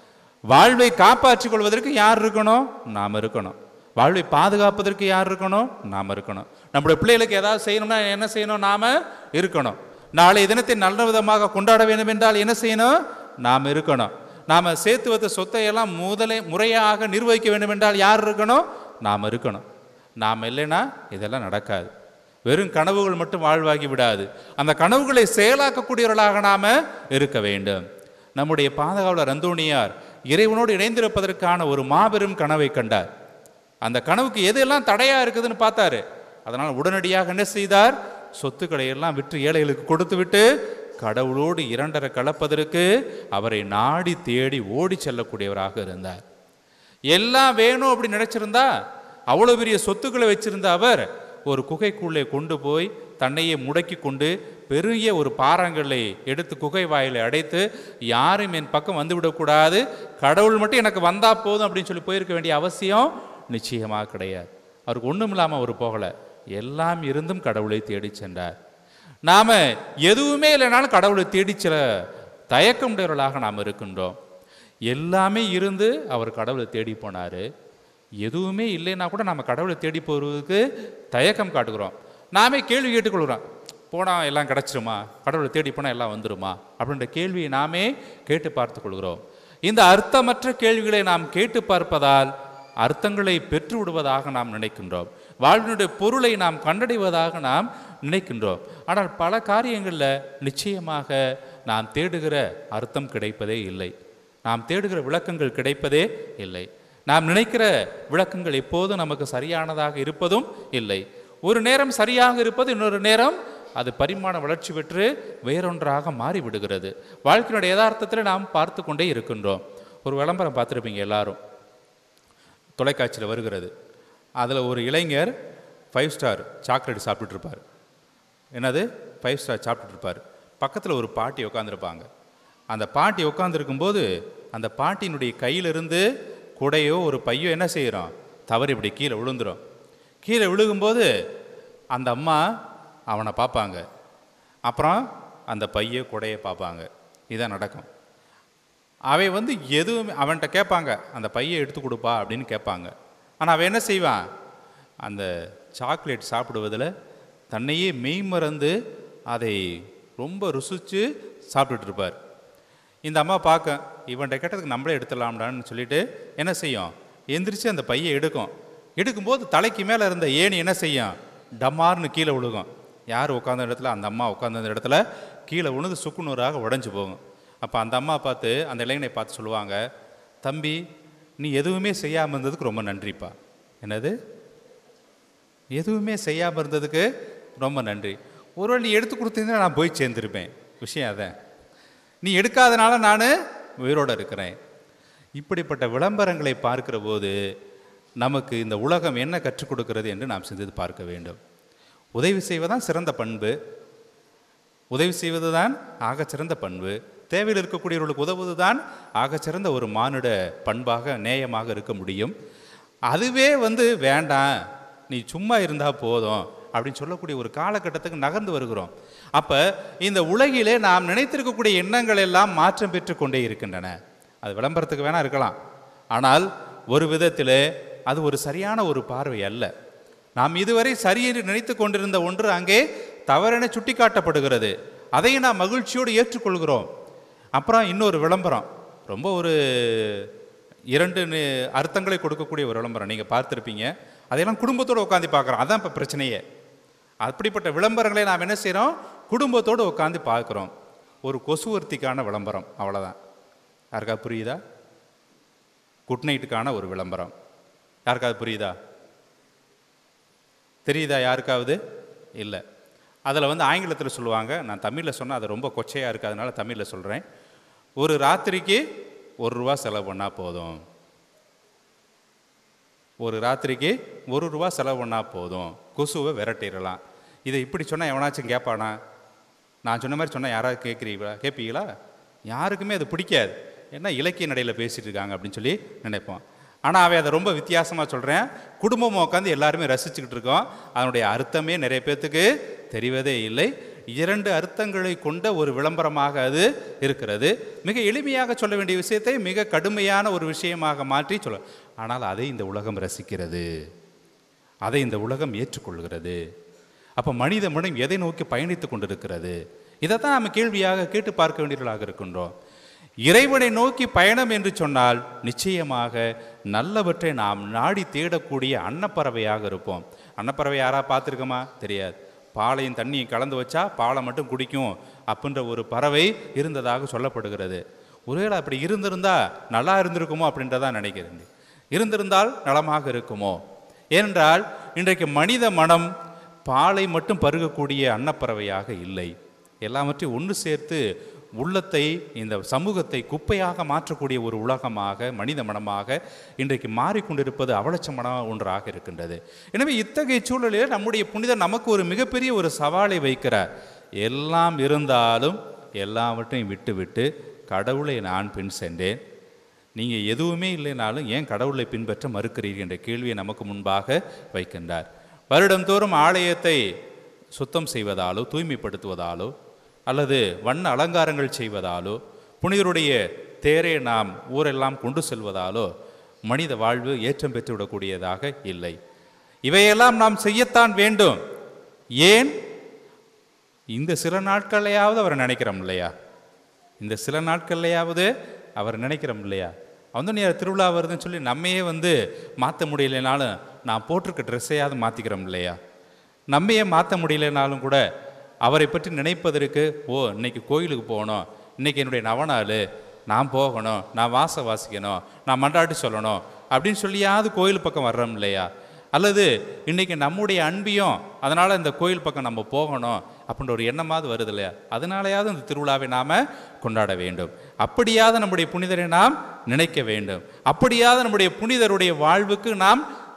C: வாழ்வை காப்பாற்றிக் கொள்வதற்கு யார் இருக்கணும் நாம் இருக்கணும் வாழ்வை பாதுகாப்பதற்கு யார் இருக்கணும் நாம் இருக்கணும் நம்முடைய பிள்ளைகளுக்கு ஏதாவது செய்யணும்னா என்ன செய்யணும் நாம் இருக்கணும் நாளை தினத்தை நல்ல விதமாக கொண்டாட வேண்டும் என்றால் என்ன செய்யணும் நாம் இருக்கணும் நாம் சேர்த்து வைத்த சொத்தை எல்லாம் முதலே முறையாக நிர்வகிக்க வேண்டும் என்றால் யார் இருக்கணும் நாம் இருக்கணும் நாம் இல்லைன்னா இதெல்லாம் நடக்காது வெறும் கனவுகள் மட்டும் வாழ்வாகி விடாது அந்த கனவுகளை செயலாக்கக்கூடியவர்களாக நாம இருக்க வேண்டும் நம்முடைய பாதுகாவலர் அந்தோணியார் இறைவனோடு இணைந்திருப்பதற்கான ஒரு மாபெரும் கனவை கண்டார் அந்த கனவுக்கு எதெல்லாம் தடையா இருக்குதுன்னு பார்த்தாரு அதனால் உடனடியாக என்ன செய்தார் சொத்துக்களை எல்லாம் விற்று ஏழைகளுக்கு கொடுத்து விட்டு கடவுளோடு இரண்டரை கலப்பதற்கு அவரை நாடி தேடி ஓடி செல்லக்கூடியவராக இருந்தார் எல்லாம் வேணும் அப்படி நினைச்சிருந்தா அவ்வளோ பெரிய சொத்துக்களை வச்சிருந்த அவர் ஒரு குகைக்குள்ளே கொண்டு போய் தன்னையே முடக்கி கொண்டு பெரிய ஒரு பாறாங்கல்லை எடுத்து குகை வாயிலை அடைத்து யாரும் என் பக்கம் வந்து விடக்கூடாது கடவுள் மட்டும் எனக்கு வந்தா போதும் அப்படின்னு சொல்லி போயிருக்க வேண்டிய அவசியம் நிச்சயமாக கிடையாது அவருக்கு ஒன்றும் இல்லாமல் அவர் போகலை எல்லாம் இருந்தும் கடவுளை தேடிச் சென்றார் நாம எதுவுமே இல்லைனாலும் கடவுளை தேடிச் செல்ல தயக்கம் உடையவர்களாக நாம் இருக்கின்றோம் எல்லாமே இருந்து அவர் கடவுளை தேடி போனார் எதுவுமே இல்லைன்னா கூட நம்ம கடவுளை தேடி போகிறதுக்கு தயக்கம் காட்டுகிறோம் நாமே கேள்வி கேட்டுக்கொள்கிறோம் போனால் எல்லாம் கிடச்சிருமா கடவுளை தேடி போனால் எல்லாம் வந்துருமா அப்படின்ற கேள்வியை நாமே கேட்டு பார்த்து கொள்கிறோம் இந்த அர்த்தமற்ற கேள்விகளை நாம் கேட்டு பார்ப்பதால் அர்த்தங்களை பெற்று விடுவதாக நாம் நினைக்கின்றோம் வாழ்வினுடைய பொருளை நாம் கண்டடைவதாக நாம் நினைக்கின்றோம் ஆனால் பல காரியங்களில் நிச்சயமாக நாம் தேடுகிற அர்த்தம் கிடைப்பதே இல்லை நாம் தேடுகிற விளக்கங்கள் கிடைப்பதே இல்லை நாம் நினைக்கிற விளக்கங்கள் எப்போதும் நமக்கு சரியானதாக இருப்பதும் இல்லை ஒரு நேரம் சரியாக இருப்பது இன்னொரு நேரம் அது பரிமாண வளர்ச்சி பெற்று வேறொன்றாக மாறிவிடுகிறது வாழ்க்கையினுடைய யதார்த்தத்தில் நாம் பார்த்து கொண்டே இருக்கின்றோம் ஒரு விளம்பரம் பார்த்துருப்பீங்க எல்லாரும் தொலைக்காட்சியில் வருகிறது அதில் ஒரு இளைஞர் ஃபைவ் ஸ்டார் சாக்லேட் சாப்பிட்டுட்டு இருப்பார் என்னது ஃபைவ் ஸ்டார் சாப்பிட்டுட்டு இருப்பார் பக்கத்தில் ஒரு பாட்டி உட்காந்துருப்பாங்க அந்த பாட்டி உட்காந்துருக்கும்போது அந்த பாட்டியினுடைய கையிலிருந்து குடையோ ஒரு பையோ என்ன செய்கிறோம் தவறு இப்படி கீழே விழுந்துரும் கீழே விழுகும்போது அந்த அம்மா அவனை பார்ப்பாங்க அப்புறம் அந்த பைய குடையை பார்ப்பாங்க இதான் நடக்கும் அவன் வந்து எதுவுமே அவன்கிட்ட கேட்பாங்க அந்த பையை எடுத்து கொடுப்பா அப்படின்னு கேட்பாங்க ஆனால் அவன் என்ன செய்வான் அந்த சாக்லேட் சாப்பிடுவதில் தன்னையே மெய்மறந்து அதை ரொம்ப ருசித்து சாப்பிட்டுட்டு இருப்பார் இந்த அம்மா பார்க்க இவன்கிட்ட கேட்டதுக்கு நம்மளே எடுத்துடலாம்டான்னு சொல்லிட்டு என்ன செய்யும் எந்திரிச்சு அந்த பையை எடுக்கும் எடுக்கும்போது தலைக்கு மேலே இருந்த ஏணி என்ன செய்யும் டமார்னு கீழே விழுகும் யார் உட்காந்த இடத்துல அந்த அம்மா உட்காந்த இடத்துல கீழே விழுந்து சுக்குநூறாக உடைஞ்சு போகும் அப்போ அந்த அம்மா பார்த்து அந்த இளைஞனை பார்த்து சொல்லுவாங்க தம்பி நீ எதுவுமே செய்யாமல் இருந்ததுக்கு ரொம்ப நன்றிப்பா என்னது எதுவுமே செய்யாமல் இருந்ததுக்கு ரொம்ப நன்றி ஒருவேளை நீ எடுத்து கொடுத்தீங்கன்னா நான் போய் சேர்ந்துருப்பேன் விஷயம் அதான் நீ எடுக்காதனால நான் உயிரோடு இருக்கிறேன் இப்படிப்பட்ட விளம்பரங்களை பார்க்கிற போது நமக்கு இந்த உலகம் என்ன கற்றுக் கொடுக்கிறது என்று நாம் சிந்தித்து பார்க்க வேண்டும் உதவி செய்வதுதான் சிறந்த பண்பு உதவி செய்வதுதான் ஆகச்சிறந்த பண்பு தேவையில் இருக்கக்கூடியவர்களுக்கு உதவுவதுதான் ஆகச்சிறந்த ஒரு மானுட பண்பாக நேயமாக இருக்க முடியும் அதுவே வந்து வேண்டாம் நீ சும்மா இருந்தால் போதும் அப்படின்னு சொல்லக்கூடிய ஒரு காலகட்டத்துக்கு நகர்ந்து வருகிறோம் அப்போ இந்த உலகிலே நாம் நினைத்திருக்கக்கூடிய எண்ணங்கள் எல்லாம் மாற்றம் பெற்று கொண்டே இருக்கின்றன அது விளம்பரத்துக்கு வேணா இருக்கலாம் ஆனால் ஒரு விதத்திலே அது ஒரு சரியான ஒரு பார்வை அல்ல நாம் இதுவரை சரி என்று நினைத்து கொண்டிருந்த ஒன்று அங்கே தவறென சுட்டிக்காட்டப்படுகிறது அதை நாம் மகிழ்ச்சியோடு ஏற்றுக்கொள்கிறோம் அப்புறம் இன்னொரு விளம்பரம் ரொம்ப ஒரு இரண்டு நி- அர்த்தங்களை கொடுக்கக்கூடிய ஒரு விளம்பரம் நீங்கள் பார்த்துருப்பீங்க அதையெல்லாம் குடும்பத்தோடு உட்காந்து பார்க்குறோம் அதான் இப்போ பிரச்சனையே அப்படிப்பட்ட விளம்பரங்களை நாம் என்ன செய்கிறோம் குடும்பத்தோடு உட்காந்து பார்க்குறோம் ஒரு கொசுவர்த்திக்கான விளம்பரம் அவ்வளோதான் யாருக்கா புரியுதா குட் நைட்டுக்கான ஒரு விளம்பரம் யாருக்காவது புரியுதா தெரியுதா யாருக்காவது இல்லை அதில் வந்து ஆங்கிலத்தில் சொல்லுவாங்க நான் தமிழில் சொன்னால் அது ரொம்ப கொச்சையாக இருக்குது அதனால தமிழில் சொல்கிறேன் ஒரு ராத்திரிக்கு ஒரு ரூபா செலவு பண்ணால் போதும் ஒரு ராத்திரிக்கு ஒரு ரூபா செலவு பண்ணால் போதும் கொசுவை விரட்டிடலாம் இதை இப்படி சொன்னால் எவனாச்சும் கேட்பானா நான் சொன்ன மாதிரி சொன்னால் யாராவது கேட்குறீங்களா கேட்பீங்களா யாருக்குமே அது பிடிக்காது ஏன்னா இலக்கிய நடையில் பேசிகிட்டு இருக்காங்க அப்படின்னு சொல்லி நினைப்போம் ஆனால் அவன் அதை ரொம்ப வித்தியாசமாக சொல்கிறேன் குடும்பமாக உட்காந்து எல்லாருமே ரசிச்சுக்கிட்டு இருக்கோம் அதனுடைய அர்த்தமே நிறைய பேர்த்துக்கு தெரிவதே இல்லை இரண்டு அர்த்தங்களை கொண்ட ஒரு விளம்பரமாக அது இருக்கிறது மிக எளிமையாக சொல்ல வேண்டிய விஷயத்தை மிக கடுமையான ஒரு விஷயமாக மாற்றி சொல்ல ஆனால் அதை இந்த உலகம் ரசிக்கிறது அதை இந்த உலகம் ஏற்றுக்கொள்கிறது அப்போ மனித மனம் எதை நோக்கி பயணித்து கொண்டிருக்கிறது இதைத்தான் நம்ம கேள்வியாக கேட்டு பார்க்க வேண்டியவர்களாக இருக்கின்றோம் இறைவனை நோக்கி பயணம் என்று சொன்னால் நிச்சயமாக நல்லவற்றை நாம் நாடி தேடக்கூடிய அன்னப்பறவையாக இருப்போம் அன்னப்பறவை யாரா பார்த்துருக்கோமா தெரியாது பாலையும் தண்ணியும் கலந்து வச்சா பாலை மட்டும் குடிக்கும் அப்படின்ற ஒரு பறவை இருந்ததாக சொல்லப்படுகிறது ஒருவேளை அப்படி இருந்திருந்தா நல்லா இருந்திருக்குமோ அப்படின்றதான் நினைக்கிறேன் இருந்திருந்தால் நலமாக இருக்குமோ ஏனென்றால் இன்றைக்கு மனித மனம் பாலை மட்டும் பருகக்கூடிய அன்னப்பறவையாக இல்லை எல்லாவற்றையும் ஒன்று சேர்த்து உள்ளத்தை இந்த சமூகத்தை குப்பையாக மாற்றக்கூடிய ஒரு உலகமாக மனித மனமாக இன்றைக்கு மாறிக்கொண்டிருப்பது அவலட்சமான ஒன்றாக இருக்கின்றது எனவே இத்தகைய சூழலில் நம்முடைய புனிதர் நமக்கு ஒரு மிகப்பெரிய ஒரு சவாலை வைக்கிறார் எல்லாம் இருந்தாலும் எல்லாவற்றையும் விட்டுவிட்டு கடவுளை நான் பின் சென்றேன் நீங்கள் எதுவுமே இல்லைனாலும் ஏன் கடவுளை பின்பற்ற மறுக்கிறீர்கள் என்ற கேள்வியை நமக்கு முன்பாக வைக்கின்றார் வருடந்தோறும் ஆலயத்தை சுத்தம் செய்வதாலோ தூய்மைப்படுத்துவதாலோ அல்லது வண்ண அலங்காரங்கள் செய்வதாலோ புனிதருடைய தேரை நாம் ஊரெல்லாம் கொண்டு செல்வதாலோ மனித வாழ்வு ஏற்றம் பெற்றுவிடக்கூடியதாக இல்லை இவையெல்லாம் நாம் செய்யத்தான் வேண்டும் ஏன் இந்த சில நாட்களையாவது அவர் நினைக்கிறோம் இல்லையா இந்த சில நாட்கள்லையாவது அவர் நினைக்கிறோம் இல்லையா அந்தோனியார் திருவிழா வருதுன்னு சொல்லி நம்மையே வந்து மாற்ற முடியலைனாலும் நான் போட்டிருக்க ட்ரெஸ்ஸையாவது மாற்றிக்கிறோம் இல்லையா நம்மையே மாற்ற முடியலைனாலும் கூட அவரை பற்றி நினைப்பதற்கு ஓ இன்னைக்கு கோயிலுக்கு போகணும் இன்னைக்கு என்னுடைய நவநாள் நான் போகணும் நான் வாச வாசிக்கணும் நான் மன்றாடி சொல்லணும் அப்படின்னு சொல்லியாவது கோயில் பக்கம் வர்றோம் இல்லையா அல்லது இன்னைக்கு நம்முடைய அன்பியும் அதனால் இந்த கோயில் பக்கம் நம்ம போகணும் அப்படின்ற ஒரு எண்ணமாவது வருது இல்லையா அதனாலேயாவது இந்த திருவிழாவை நாம் கொண்டாட வேண்டும் அப்படியாவது நம்முடைய புனிதரை நாம் நினைக்க வேண்டும் அப்படியாவது நம்முடைய புனிதருடைய வாழ்வுக்கு நாம்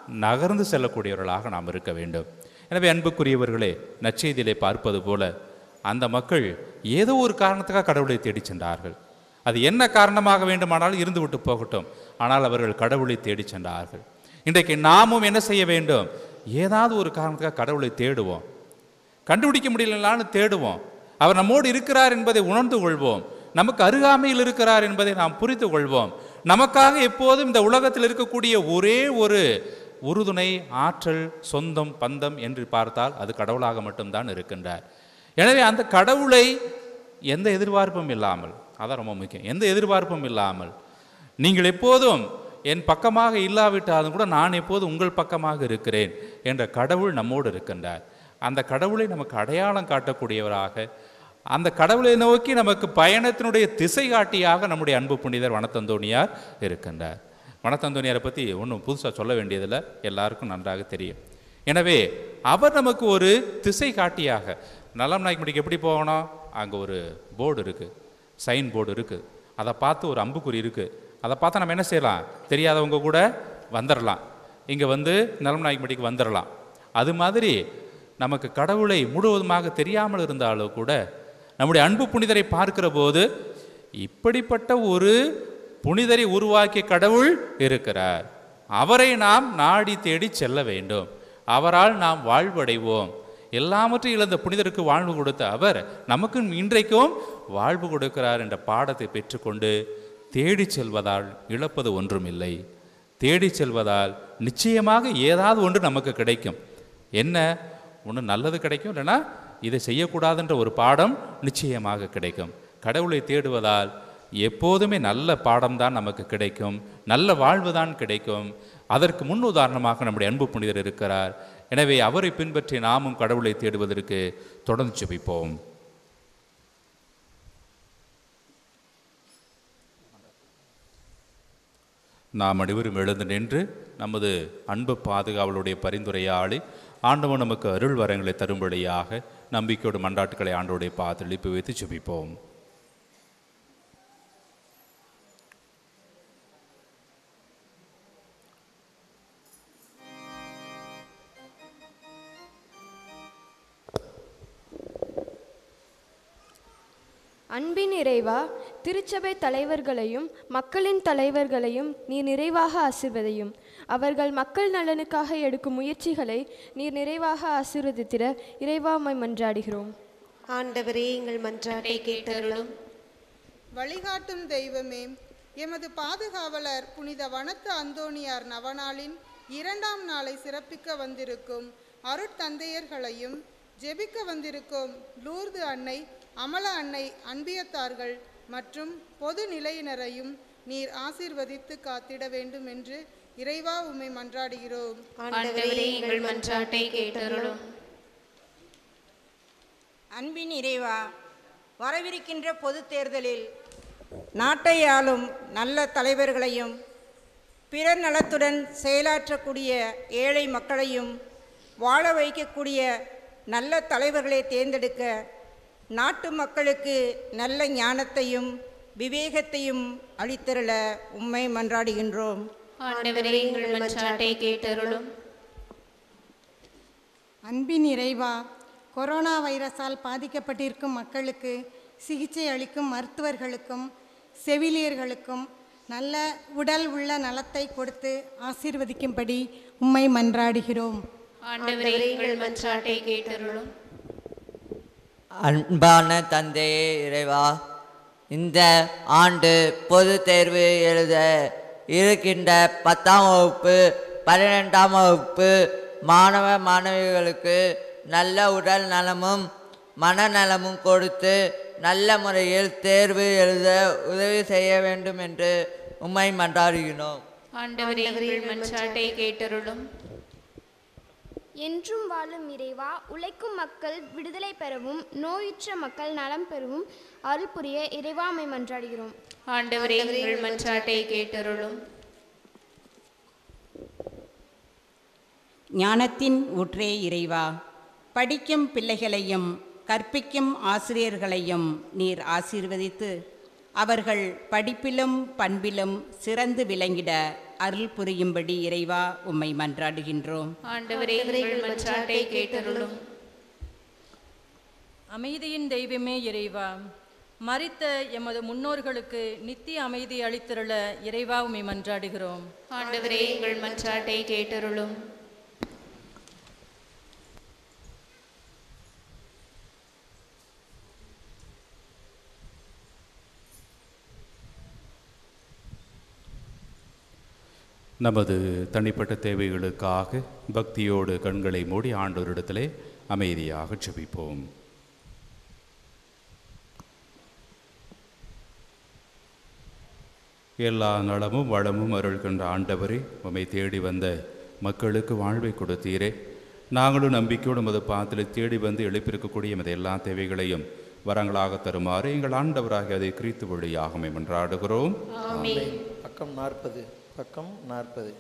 C: நகர்ந்து செல்லக்கூடியவர்களாக நாம் இருக்க வேண்டும் எனவே அன்புக்குரியவர்களே நற்செய்தியிலே பார்ப்பது போல அந்த மக்கள் ஏதோ ஒரு காரணத்துக்காக கடவுளை தேடிச் சென்றார்கள் அது என்ன காரணமாக வேண்டுமானாலும் இருந்து விட்டு போகட்டும் ஆனால் அவர்கள் கடவுளை தேடிச் சென்றார்கள் இன்றைக்கு நாமும் என்ன செய்ய வேண்டும் ஏதாவது ஒரு காரணத்துக்காக கடவுளை தேடுவோம் கண்டுபிடிக்க முடியலனாலும் தேடுவோம் அவர் நம்மோடு இருக்கிறார் என்பதை உணர்ந்து கொள்வோம் நமக்கு அருகாமையில் இருக்கிறார் என்பதை நாம் புரிந்து கொள்வோம் நமக்காக எப்போதும் இந்த உலகத்தில் இருக்கக்கூடிய ஒரே ஒரு உறுதுணை ஆற்றல் சொந்தம் பந்தம் என்று பார்த்தால் அது கடவுளாக மட்டும்தான் இருக்கின்றார் எனவே அந்த கடவுளை எந்த எதிர்பார்ப்பும் இல்லாமல் அதான் ரொம்ப முக்கியம் எந்த எதிர்பார்ப்பும் இல்லாமல் நீங்கள் எப்போதும் என் பக்கமாக இல்லாவிட்டாலும் கூட நான் எப்போதும் உங்கள் பக்கமாக இருக்கிறேன் என்ற கடவுள் நம்மோடு இருக்கின்றார் அந்த கடவுளை நமக்கு அடையாளம் காட்டக்கூடியவராக அந்த கடவுளை நோக்கி நமக்கு பயணத்தினுடைய திசை காட்டியாக நம்முடைய அன்பு புனிதர் வனத்தந்தோணியார் இருக்கின்றார் வனத்தந்தோணியாரை பற்றி ஒன்றும் புதுசாக சொல்ல வேண்டியதில்லை எல்லாருக்கும் நன்றாக தெரியும் எனவே அவர் நமக்கு ஒரு திசை காட்டியாக நலம் நாய்க்குடிக்கு எப்படி போகணும் அங்கே ஒரு போர்டு இருக்குது சைன் போர்டு இருக்குது அதை பார்த்து ஒரு அம்புக்குறி இருக்குது அதை பார்த்தா நம்ம என்ன செய்யலாம் தெரியாதவங்க கூட வந்துடலாம் இங்கே வந்து நலம் நாய்க்குடிக்கு வந்துடலாம் அது மாதிரி நமக்கு கடவுளை முழுவதுமாக தெரியாமல் இருந்தாலும் கூட நம்முடைய அன்பு புனிதரை பார்க்கிற போது இப்படிப்பட்ட ஒரு புனிதரை உருவாக்கிய கடவுள் இருக்கிறார் அவரை நாம் நாடி தேடி செல்ல வேண்டும் அவரால் நாம் வாழ்வடைவோம் எல்லாவற்றையும் இழந்த புனிதருக்கு வாழ்வு கொடுத்த அவர் நமக்கு இன்றைக்கும் வாழ்வு கொடுக்கிறார் என்ற பாடத்தை பெற்றுக்கொண்டு தேடிச் செல்வதால் இழப்பது ஒன்றுமில்லை தேடிச் செல்வதால் நிச்சயமாக ஏதாவது ஒன்று நமக்கு கிடைக்கும் என்ன ஒன்று நல்லது கிடைக்கும் இல்லைன்னா இதை செய்யக்கூடாதுன்ற ஒரு பாடம் நிச்சயமாக கிடைக்கும் கடவுளை தேடுவதால் எப்போதுமே நல்ல பாடம்தான் நமக்கு கிடைக்கும் நல்ல வாழ்வு தான் கிடைக்கும் அதற்கு முன் உதாரணமாக நம்முடைய அன்பு புனிதர் இருக்கிறார் எனவே அவரை பின்பற்றி நாமும் கடவுளை தேடுவதற்கு தொடர்ந்து ஜெபிப்போம் நாம் அனைவரும் எழுந்து நின்று நமது அன்பு பாதுகாவலுடைய பரிந்துரையாளி ஆண்டவன் நமக்கு அருள் வரங்களை தரும்படியாக நம்பிக்கையோடு மன்றாட்டுக்களை ஆண்டோடைய பாதத்தில் எழுப்பி வைத்து ஜெபிப்போம்
H: அன்பின் இறைவா திருச்சபை தலைவர்களையும் மக்களின் தலைவர்களையும் நீர் நிறைவாக ஆசிர்வதையும் அவர்கள் மக்கள் நலனுக்காக எடுக்கும் முயற்சிகளை நீர் நிறைவாக ஆசீர்வதித்திட இறைவாமை மன்றாடுகிறோம்
A: ஆண்டவரே எங்கள் மன்றாட்டை கேட்டருளும்
I: வழிகாட்டும் தெய்வமே எமது பாதுகாவலர் புனித வனத்து அந்தோணியார் நவநாளின் இரண்டாம் நாளை சிறப்பிக்க வந்திருக்கும் அருட்தந்தையர்களையும் ஜெபிக்க வந்திருக்கும் லூர்து அன்னை அமல அன்னை அன்பியத்தார்கள் மற்றும் பொது நிலையினரையும் நீர் ஆசீர்வதித்து காத்திட வேண்டும் என்று இறைவா உம்மை மன்றாடுகிறோம்
A: ஆண்டவரே எங்கள் மன்றாட்டை கேட்டருளும்
F: அன்பின் இறைவா வரவிருக்கின்ற பொதுத் தேர்தலில் நாட்டை ஆளும் நல்ல தலைவர்களையும் பிறர் நலத்துடன் செயலாற்றக்கூடிய ஏழை மக்களையும் வாழ வைக்கக்கூடிய நல்ல தலைவர்களை தேர்ந்தெடுக்க நாட்டு மக்களுக்கு நல்ல ஞானத்தையும் விவேகத்தையும் அளித்தருள உம்மை மன்றாடுகின்றோம்
A: ஆண்டவரே எங்கள் மன்றாட்டை கேட்டருளும்
J: அன்பின் இறைவா கொரோனா வைரஸால் பாதிக்கப்பட்டிருக்கும் மக்களுக்கு சிகிச்சை அளிக்கும் மருத்துவர்களுக்கும் செவிலியர்களுக்கும் நல்ல உடல் உள்ள நலத்தை கொடுத்து ஆசீர்வதிக்கும்படி உம்மை மன்றாடுகிறோம்
A: ஆண்டவரே எங்கள் மன்றாட்டை கேட்டருளும்
K: அன்பான தந்தையே இறைவா இந்த ஆண்டு பொது தேர்வு எழுத இருக்கின்ற பத்தாம் வகுப்பு பன்னிரெண்டாம் வகுப்பு மாணவ மாணவிகளுக்கு நல்ல உடல் நலமும் மனநலமும் கொடுத்து நல்ல முறையில் தேர்வு எழுத உதவி செய்ய வேண்டும் என்று உம்மை மன்றாடுகிறோம்
A: ஆண்டவரே எங்கள் மன்றாட்டை கேட்டருளும்
H: என்றும் வாழும் இறைவா உழைக்கும் மக்கள் விடுதலை பெறவும் நோயுற்ற மக்கள் நலம் பெறவும் அருள் புரிய இறைவாமை மன்றாடுகிறோம்
A: ஆண்டவரே எங்கள் மன்றாட்டை கேட்டருளும்
F: ஞானத்தின் ஊற்றே இறைவா படிக்கும் பிள்ளைகளையும் கற்பிக்கும் ஆசிரியர்களையும் நீர் ஆசீர்வதித்து அவர்கள் படிப்பிலும் பண்பிலும் சிறந்து விளங்கிட அருள் புரியும்படி இறைவா உம்மை மன்றாடுகின்றோம்
A: ஆண்டவரே எங்கள் மன்றாட்டை கேட்டருளும்
L: அமைதியின் தெய்வமே இறைவா மரித்த எமது முன்னோர்களுக்கு நித்திய அமைதி அளித்திருள இறைவா உம்மை மன்றாடுகிறோம்
A: ஆண்டவரே எங்கள் மன்றாட்டை கேட்டருளும்
C: நமது தனிப்பட்ட தேவைகளுக்காக பக்தியோடு கண்களை மூடி ஆண்டோரிடத்திலே அமைதியாக ஜெபிப்போம் எல்லா நலமும் வளமும் அருள்கின்ற ஆண்டவரே உம்மை தேடி வந்த மக்களுக்கு வாழ்வை கொடுத்தீரே நாங்களும் நம்பிக்கையோடு உமது பாத்திரை தேடி வந்து எழுப்பியிருக்கக்கூடிய எமது எல்லா தேவைகளையும் வரங்களாக தருமாறு எங்கள் ஆண்டவராகிய அதை கிறித்து வழியாக உம்மை மன்றாடுகிறோம்
A: ஆமென்.
B: பக்கம் நாற்பது பக்கம் நாற்பது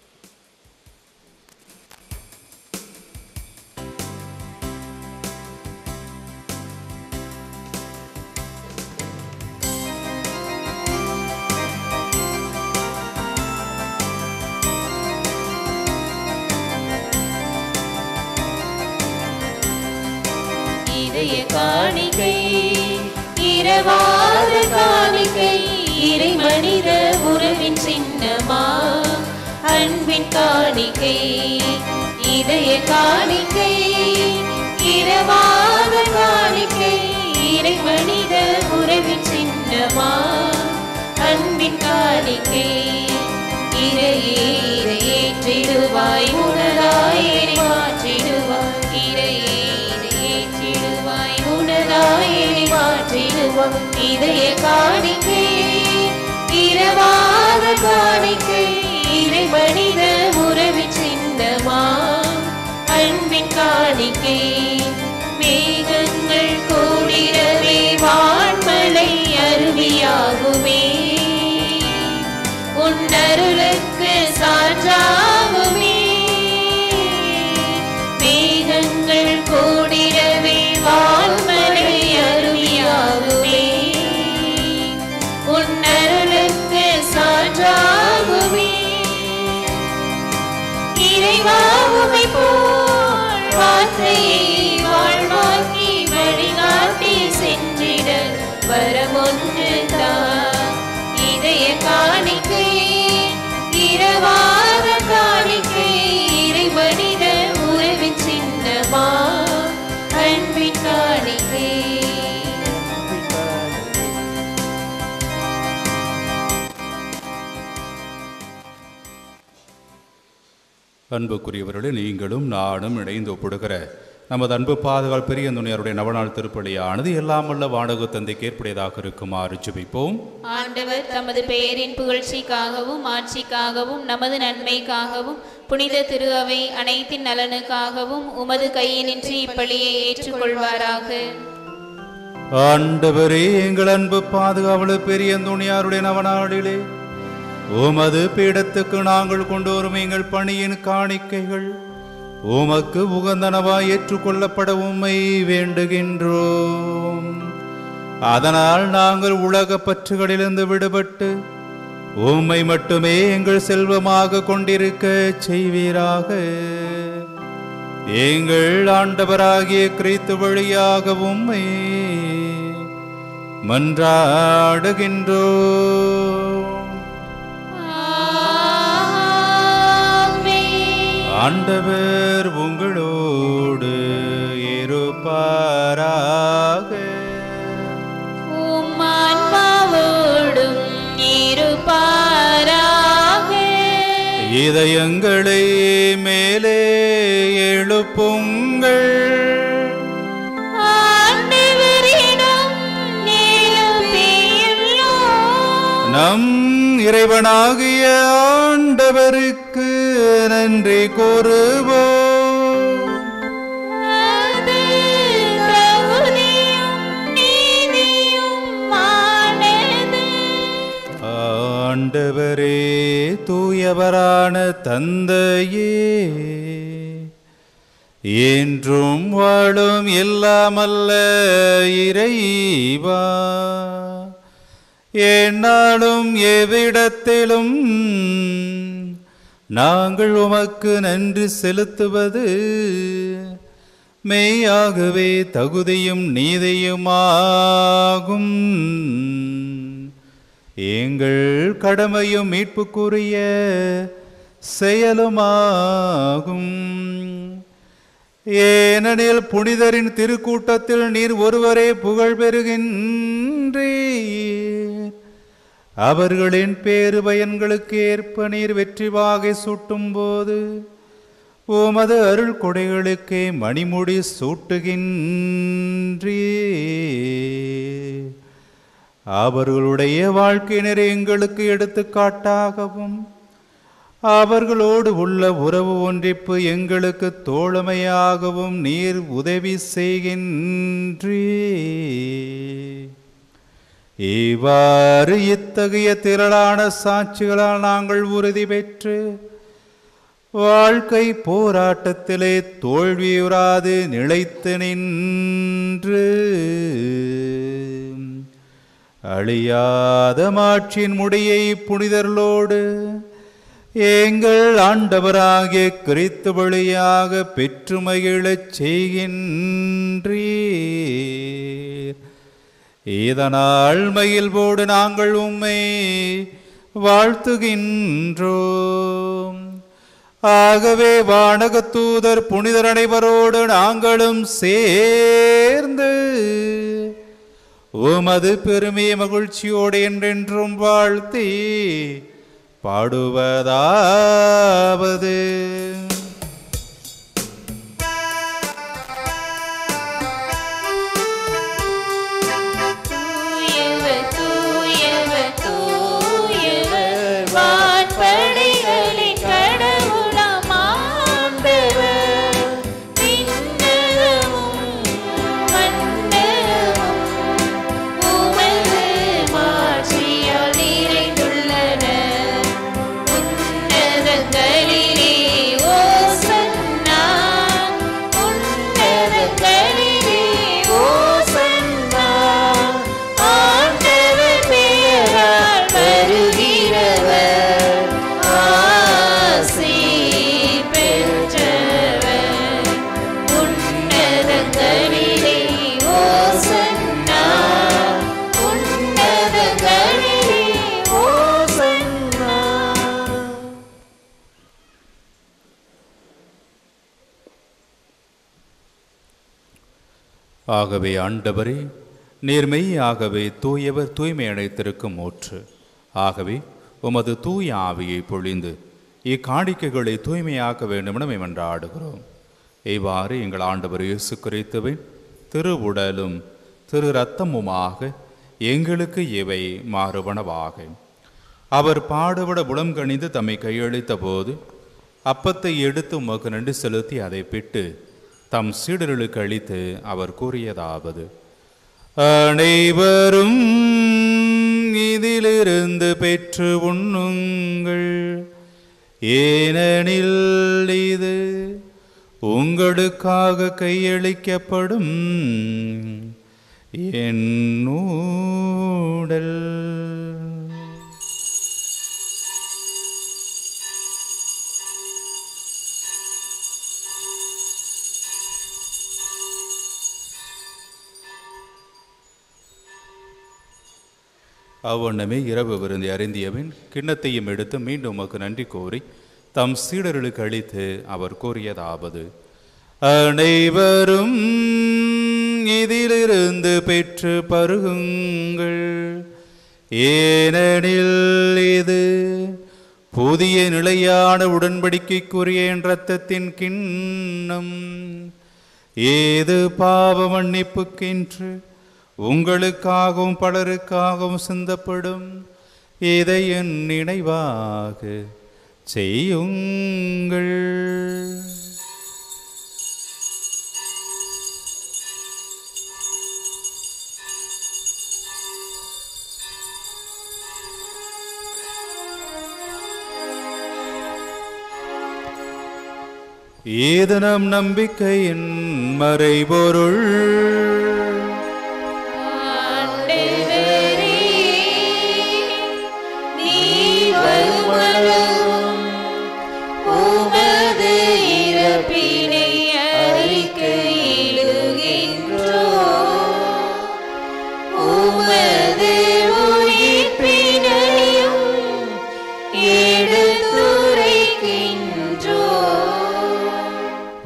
M: இதய காணிக்கை இரவாத காணிக்கை இறை மனித உறவின் சின்னமா அன்பின் காணிக்கை இதய காணிக்கை இரவாத காணிக்கை இறை மனித உறவின் சின்னமா அன்பின் காணிக்கை இறையே இறையேற்றிடுவாய் உணராய் இறை மாற்றிடுவாய் இறையே இறையேற்றிடுவாய் உணராய் இறை மாற்றிடுவாய் இதய காணிக்கை இரவாத காணிக்கை இறை மனித உறவின் சின்னமா அன்பின் காணிக்கை மேகங்கள் கூடிடவே வான்மலை அருவியாகுமே உன்னருளுக்கு சான்றாகுமே மேகங்கள் கூடிடவே வான்மலை அருவியாகுமே உன்னருளுக்கு சான்றாகுமே இறைவாவுமை போல் வார்த்தையை வாழ்வாக்கி வழிகாட்டி சென்றிட வரமொன்று தான் இதய காணிக்கை இரவாத காணிக்கை இறை மனித உறவின் சின்னமா அன்பின் காணிக்கை
C: அன்புக்குரியவர்களே நீங்களும் நானும் இணைந்து ஒப்பிடுகிற நமது அன்பு பாதுகால் பெரிய துணியருடைய நவநாள் திருப்பலியானது எல்லாம் வல்ல வாடகை தந்தைக்கு ஏற்புடையதாக இருக்குமாறு ஜெபிப்போம்
A: ஆண்டவர் தமது பெயரின் புகழ்ச்சிக்காகவும் ஆட்சிக்காகவும் நமது நன்மைக்காகவும் புனித திரு அவை அனைத்தின் நலனுக்காகவும் உமது கையினின்று இப்பலியை ஏற்றுக்கொள்வாராக
C: ஆண்டவரே எங்கள் அன்பு பாதுகாவலர் பெரிய துணியாருடைய நவநாளிலே உமது பீடத்துக்கு நாங்கள் கொண்டு வரும் எங்கள் பணியின் காணிக்கைகள் உமக்கு உகந்தனவாய் ஏற்றுக்கொள்ளப்பட உம்மை வேண்டுகின்றோம் அதனால் நாங்கள் உலக பற்றுகளிலிருந்து விடுபட்டு உம்மை மட்டுமே எங்கள் செல்வமாக கொண்டிருக்க செய்வீராக எங்கள் ஆண்டவராகிய கிறிஸ்து வழியாக உம்மை மன்றாடுகின்றோம் ஆண்டவர் உங்களோடு இருப்பாராக
M: உம் ஆன்மாவோடும் இருப்பாராக
C: இதயங்களை மேலே எழுப்புங்கள்
M: ஆண்டவரிடம் எழுப்பியுள்ளோம்.
C: நம் இறைவனாகிய ஆண்டவருக்கு நன்றி கூறுவோம்
M: அது தகுதியும் நீதியுமானது.
C: ஆண்டவரே தூயவரான தந்தையே என்றும் வாழும் எல்லாமல்ல இறைவா என்னாலும் எவ்விடத்திலும் நாங்கள் உமக்கு நன்றி செலுத்துவது மெய்யாகவே தகுதியும் நீதியுமாகும் எங்கள் கடமையும் மீட்புக்குரிய செயலுமாகும் ஏனெனில் புனிதரின் திருக்கூட்டத்தில் நீர் ஒருவரே புகழ் பெறுகின்றீர் அவர்களின் பேறு பயன்களுக்கு ஏற்ப நீர் வெற்றி வாகை சூட்டும் போது உமது அருள் கொடைகளுக்கே மணிமுடி சூட்டுகின்றீர் அவர்களுடைய வாழ்க்கையினர் எங்களுக்கு எடுத்துக்காட்டாகவும் அவர்களோடு உள்ள உறவு ஒன்றிப்பு எங்களுக்கு தோழமையாகவும் நீர் உதவி செய்கின்றீர் இவ்வாறு இத்தகைய திரளான சாட்சிகளால் நாங்கள் உறுதி பெற்று வாழ்க்கை போராட்டத்திலே தோல்வியுறாது நிலைத்து நின்று அழியாத மாட்சியின் முடியை புனிதர்களோடு எங்கள் ஆண்டவராகிய கிறித்து வழியாக பெற்று மகிழச் செய்கின்றீர் இதனால் மகிழ்வோடு நாங்கள் உம்மை வாழ்த்துகின்றோம் ஆகவே வானகத் தூதர் புனிதர் அனைவரோடு நாங்களும் சேர்ந்து உமது பெருமைய மகிழ்ச்சியோடு என்றென்றும் வாழ்த்தி பாடுவதாவது
M: தூயவர் தூயவர் தூயவர் வான்படைகளின் கடவுளாம் ஆண்டவர் விண்ணகமும் மண்ணகமும் உமது மாட்சியால் நிறைந்துள்ளன உன்னதங்களிலே ஓசன்னா உன்னதங்களிலே ஓசன்னா ஆண்டவர் பெயரால் வருகிறவர் ஆசி பெற்றவர் உன்னதங்களிலே ஓசன்னா உன்னதங்களிலே ஓசன்னா
C: ஆகவே ஆண்டவரே நேர்மையாகவே தூயவர் தூய்மை அடைத்திருக்கும் ஊற்று ஆகவே உமது தூய ஆவியை பொழிந்து இக்காணிக்கைகளை தூய்மையாக்க வேண்டுமென மன்றாடுகிறோம் இவ்வாறு எங்கள் ஆண்டவர் இயேசு கிறிஸ்துவின் திருவுடலும் திரு ரத்தமுமாக எங்களுக்கு இவை மாறுபனவாக அவர் பாடுபட புலம் கணிந்து தம்மை கையளித்த போது அப்பத்தை எடுத்து உமக்கு நன்றி செலுத்தி அதை பிட்டு தம் சீடர்களுக்கு அளித்து அவர் கூறியதாவது அனைவரும் இதிலிருந்து பெற்று உண்ணுங்கள் ஏனெனில் இது உங்களுக்காக கையளிக்கப்படும் என் ஊடல் அவ்வண்ணமே இரவு விருந்தை அருந்தியவன் கிண்ணத்தையும் எடுத்து மீண்டும் உமக்கு நன்றி கூறி தம் சீடர்களுக்கு அளித்து அவர் கூறியதாவது அனைவரும் இதிலிருந்து பெற்று பருகுங்கள் ஏனெனில் இது புதிய நிலையான உடன்படிக்கைக்குரிய என் இரத்தத்தின் கிண்ணம் ஏது பாவ மன்னிப்புக்கென்று உங்களுக்காகவும் பலருக்காகவும் சிந்தப்படும் இதை என் நினைவாக செய்யுங்கள் ஏது நம் நம்பிக்கையின் மறைபொருள்
M: நீ வருமளவும்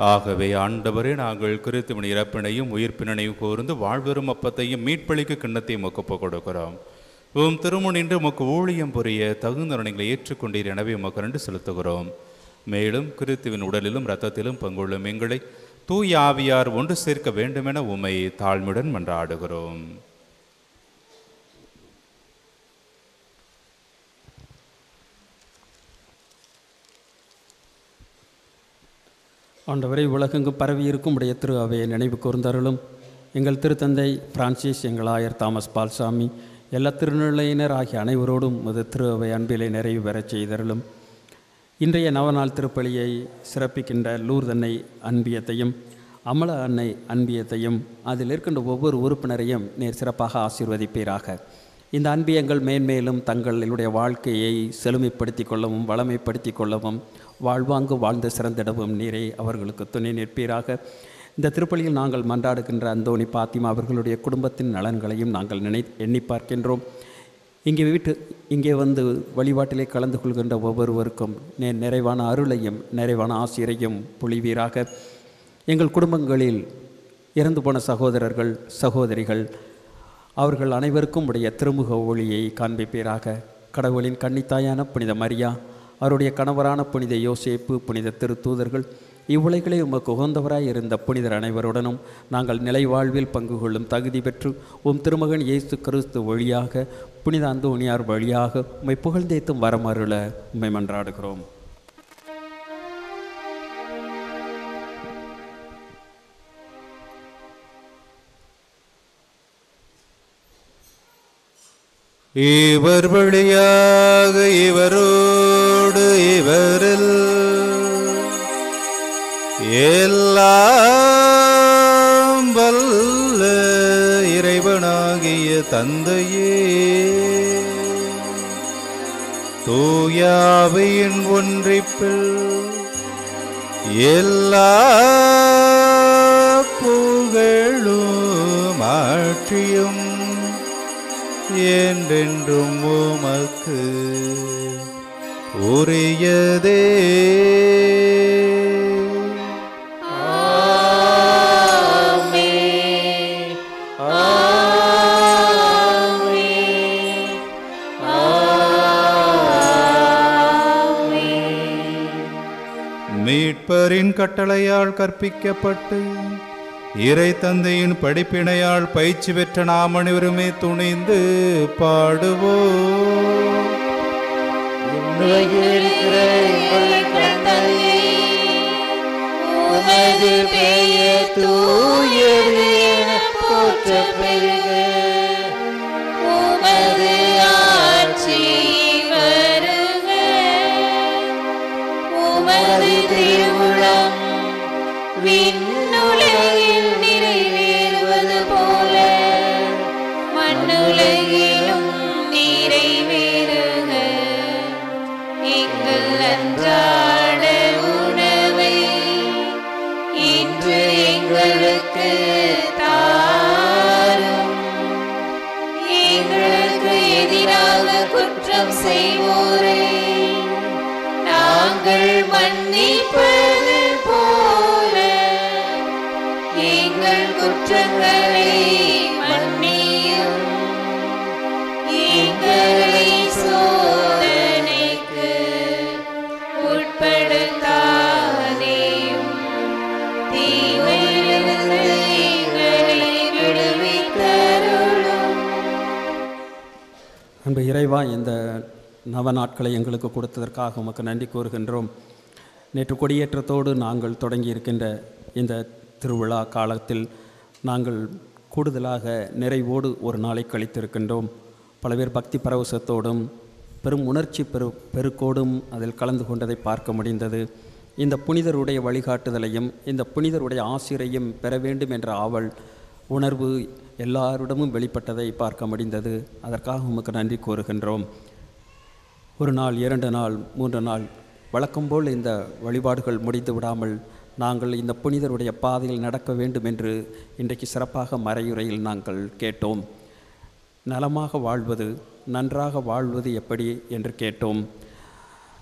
C: ஆகவே ஆண்டவரே நாங்கள் கிறித்துவன் இறப்பினையும் உயிர்ப்பினையும் கூர்ந்து வாழ்வெறும் அப்பத்தையும் மீட்பளிக்கு கிண்ணத்தையும் ஒக்கப்பு கொடுக்கிறோம் உம் திருமுனின்று உமக்கு ஊழியம் புரிய தகுந்த நன்மைகளை ஏற்றுக்கொண்டீர் எனவே உமக்கு நன்றி செலுத்துகிறோம் மேலும் கிறித்துவின் உடலிலும் இரத்தத்திலும் பங்குள்ளும் எங்களை தூய ஆவியார் ஒன்று சேர்க்க வேண்டுமென உமை தாழ்மையுடன் மன்றாடுகிறோம்
E: ஆண்டவரை உலகெங்கும் பரவியிருக்கும் உடைய திரு அவையை நினைவு கூர்ந்தருளும் எங்கள் திருத்தந்தை பிரான்சிஸ் எங்கள் ஆயர் தாமஸ் பால்சாமி எல்லா திருநிலையினர் ஆகிய அனைவரோடும் முது திரு அவை அன்பிலை நிறைவு பெறச் செய்தருளும் இன்றைய நவநாள் திருப்பலியை சிறப்பிக்கின்ற லூர்தன்னை அன்பியத்தையும் அமல அன்னை அன்பியத்தையும் அதில் இருக்கின்ற ஒவ்வொரு உறுப்பினரையும் நேர் சிறப்பாக ஆசீர்வதிப்பீராக இந்த அன்பியங்கள் மேன்மேலும் தங்களுடைய வாழ்க்கையை செழுமைப்படுத்தி கொள்ளவும் வளமைப்படுத்தி கொள்ளவும் வாழ்வாங்கு வாழ்ந்து சிறந்திடவும் நீரை அவர்களுக்கு துணை நிற்பீராக இந்த திருப்பலியில் நாங்கள் மன்றாடுகின்ற அந்தோணி பாத்திமா அவர்களுடைய குடும்பத்தின் நலன்களையும் நாங்கள் நினை எண்ணி பார்க்கின்றோம் இங்கே வீட்டு இங்கே வந்து வழிபாட்டிலே கலந்து கொள்கின்ற ஒவ்வொருவருக்கும் நே நிறைவான அருளையும் நிறைவான ஆசிரியையும் பொழிவீராக எங்கள் குடும்பங்களில் இறந்து போன சகோதரர்கள் சகோதரிகள் அவர்கள் அனைவருக்கும் உடைய திருமுக ஒளியை காண்பிப்பீராக கடவுளின் கன்னித்தாயான புனித மரியா அவருடைய கணவரான புனித யோசேப்பு புனித திருத்தூதர்கள் இவ்வுலகிலே உமக்கு உகந்தவராய் இருந்த புனிதர் அனைவருடனும் நாங்கள் நிலை வாழ்வில் பங்கு கொள்ளும் தகுதி பெற்று உம் திருமகன் இயேசு கிறிஸ்து வழியாக புனித அந்தோணியார் வழியாக உம்மை புகழ்ந்தேத்தும் வரமருள உம்மை மன்றாடுகிறோம்
C: இவர் வழியாக இவரோடு இவரில் எல்லாம் வல்ல இறைவனாகிய தந்தையே தூயாவையின் ஒன்றிப்பில் எல்லா புகழும் ஆட்சியும் என்றென்றும் உமக்கு உரியதே மீட்பரின் கட்டளையால் கற்பிக்கப்பட்டு இறை தந்தையின் படிப்பினையால் பயிற்சி பெற்ற நாம் அனைவருமே துணிந்து பாடுவோம்
M: உமது பெயர் தூயது என போற்ற பெருக உமது ஆட்சி வருக உமது திருவுளம் விண்ணுலகில் நிறைவேறுவது போல மண்ணுலகிலும் நிறைவேறுக எங்கள் அன்றாட உணவை இன்று எங்களுக்கு தாரும் எங்களுக்கு எதிராக குற்றம் செய்வோரை நாங்கள் மன்னிப்பது போல எங்கள் குற்றங்களை மன்னியும் எங்களை சோதனைக்கு உட்படுத்தாதேயும் தீமையிலிருந்து எங்களை விடுவித்தருளும்
E: அன்பு இறைவா இந்த நவ நாட்களை எங்களுக்கு கொடுத்ததற்காக உமக்கு நன்றி கூறுகின்றோம் நேற்று கொடியேற்றத்தோடு நாங்கள் தொடங்கி இருக்கின்ற இந்த திருவிழா காலத்தில் நாங்கள் கூடுதலாக நிறைவோடு ஒரு நாளை கழித்திருக்கின்றோம் பல பேர் பக்தி பரவசத்தோடும் பெரும் உணர்ச்சி பெரு பெருக்கோடும் அதில் கலந்து கொண்டதை பார்க்க முடிந்தது இந்த புனிதருடைய வழிகாட்டுதலையும் இந்த புனிதருடைய ஆசிரியையும் பெற வேண்டும் என்ற ஆவல் உணர்வு எல்லாரிடமும் வெளிப்பட்டதை பார்க்க முடிந்தது அதற்காக உமக்கு நன்றி கூறுகின்றோம் ஒரு நாள் இரண்டு நாள் மூன்று நாள் வழக்கம்போல் இந்த வழிபாடுகள் முடிந்து விடாமல் நாங்கள் இந்த புனிதருடைய பாதையில் நடக்க வேண்டும் என்று இன்றைக்கு சிறப்பாக மறையுறையில் நாங்கள் கேட்டோம் நலமாக வாழ்வது நன்றாக வாழ்வது எப்படி என்று கேட்டோம்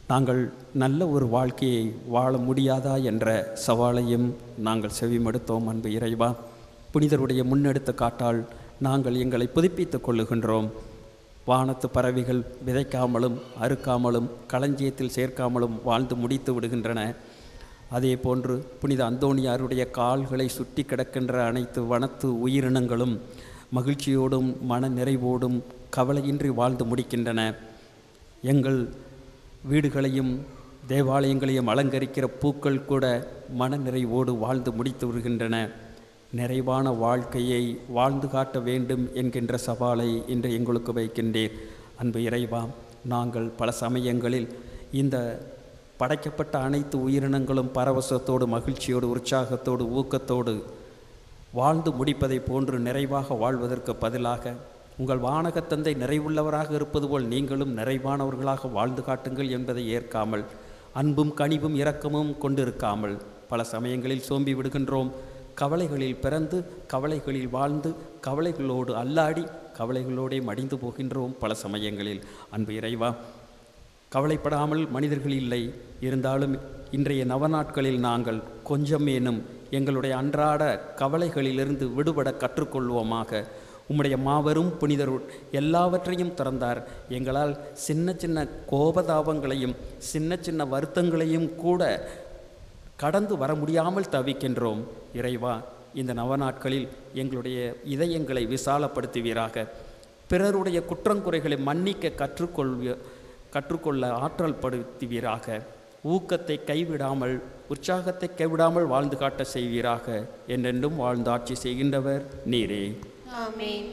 E: நாங்கள் நல்ல ஒரு வாழ்க்கையை வாழ முடியாதா என்ற சவாலையும் நாங்கள் செவிமடுத்தோம் அன்பு இறைவா புனிதருடைய முன்னெடுத்த காட்டால் நாங்கள் எங்களை புதுப்பித்துக் கொள்ளுகின்றோம் வானத்து பறவைகள் விதைக்காமலும் அறுக்காமலும் களஞ்சியத்தில் சேர்க்காமலும் வாழ்ந்து முடித்து விடுகின்றன அதே போன்று புனித அந்தோணியாருடைய கால்களை சுற்றி கிடக்கின்ற அனைத்து வனத்து உயிரினங்களும் மகிழ்ச்சியோடும் மன நிறைவோடும் கவலையின்றி வாழ்ந்து முடிக்கின்றன எங்கள் வீடுகளையும் தேவாலயங்களையும் அலங்கரிக்கிற பூக்கள் கூட மன நிறைவோடு வாழ்ந்து முடித்து வருகின்றன நிறைவான வாழ்க்கையை வாழ்ந்து காட்ட வேண்டும் என்கின்ற சவாலை இன்று எங்களுக்கு வைக்கின்றேன் அன்பு இறைவா நாங்கள் பல சமயங்களில் இந்த படைக்கப்பட்ட அனைத்து உயிரினங்களும் பரவசத்தோடு மகிழ்ச்சியோடு உற்சாகத்தோடு ஊக்கத்தோடு வாழ்ந்து முடிப்பதை போன்று நிறைவாக வாழ்வதற்கு பதிலாக உங்கள் வானகத்தந்தை நிறைவுள்ளவராக இருப்பது போல் நீங்களும் நிறைவானவர்களாக வாழ்ந்து காட்டுங்கள் என்பதை ஏற்காமல் அன்பும் கனிவும் இரக்கமும் கொண்டிருக்காமல் பல சமயங்களில் சோம்பி விடுகின்றோம் கவலைகளில் பிறந்து கவலைகளில் வாழ்ந்து கவலைகளோடு அல்லாடி கவலைகளோடே மடிந்து போகின்றோம் பல சமயங்களில் அன்பு இறைவா கவலைப்படாமல் மனிதர்கள் இல்லை இருந்தாலும் இன்றைய நவநாட்களில் நாங்கள் கொஞ்சமேனும் எங்களுடைய அன்றாட கவலைகளிலிருந்து விடுபட கற்றுக்கொள்வோமாக உம்முடைய மாபெரும் புனிதர் எல்லாவற்றையும் திறந்தார் எங்களால் சின்ன சின்ன கோபதாபங்களையும் சின்ன சின்ன வருத்தங்களையும் கூட கடந்து வர முடியாமல் தவிக்கின்றோம் இறைவா இந்த நவநாட்களில் எங்களுடைய இதயங்களை விசாலப்படுத்துவீராக பிறருடைய குற்றங்குறைகளை மன்னிக்க கற்றுக்கொள்வ கற்றுக்கொள்ள ஆற்றல் படுத்துவீராக ஊக்கத்தை கைவிடாமல் உற்சாகத்தை கைவிடாமல் வாழ்ந்து காட்ட செய்வீராக என்றென்றும் வாழ்ந்து ஆட்சி செய்கின்றவர் நீரே
M: ஆமென்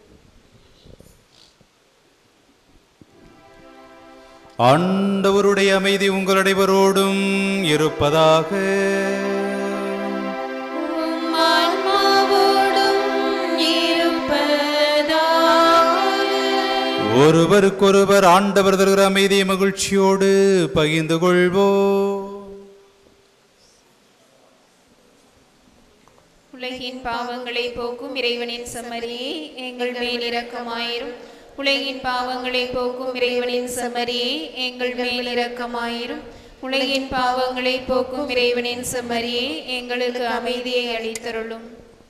C: ஆண்டவருடைய அமைதி உங்கள் அனைவரோடும் இருப்பதாக
M: உம் ஆன்மாவோடும் இருப்பதாக
C: ஒருவருக்கொருவர் ஆண்டவர் தருகிற அமைதியை மகிழ்ச்சியோடு பகிர்ந்து கொள்வோ
A: உலகின் பாவங்களை போக்கும் இறைவனின் செம்மறியே எங்கள் மேல் இரக்கமாயிரும் உலகின் பாவங்களை போக்கும் இறைவனின் செம்மறியே எங்கள் மேல் இரக்கமாயிரும் உலகின் பாவங்களை போக்கும் இறைவனின் செம்மறியே எங்களுக்கு அமைதியை அளித்தருளும்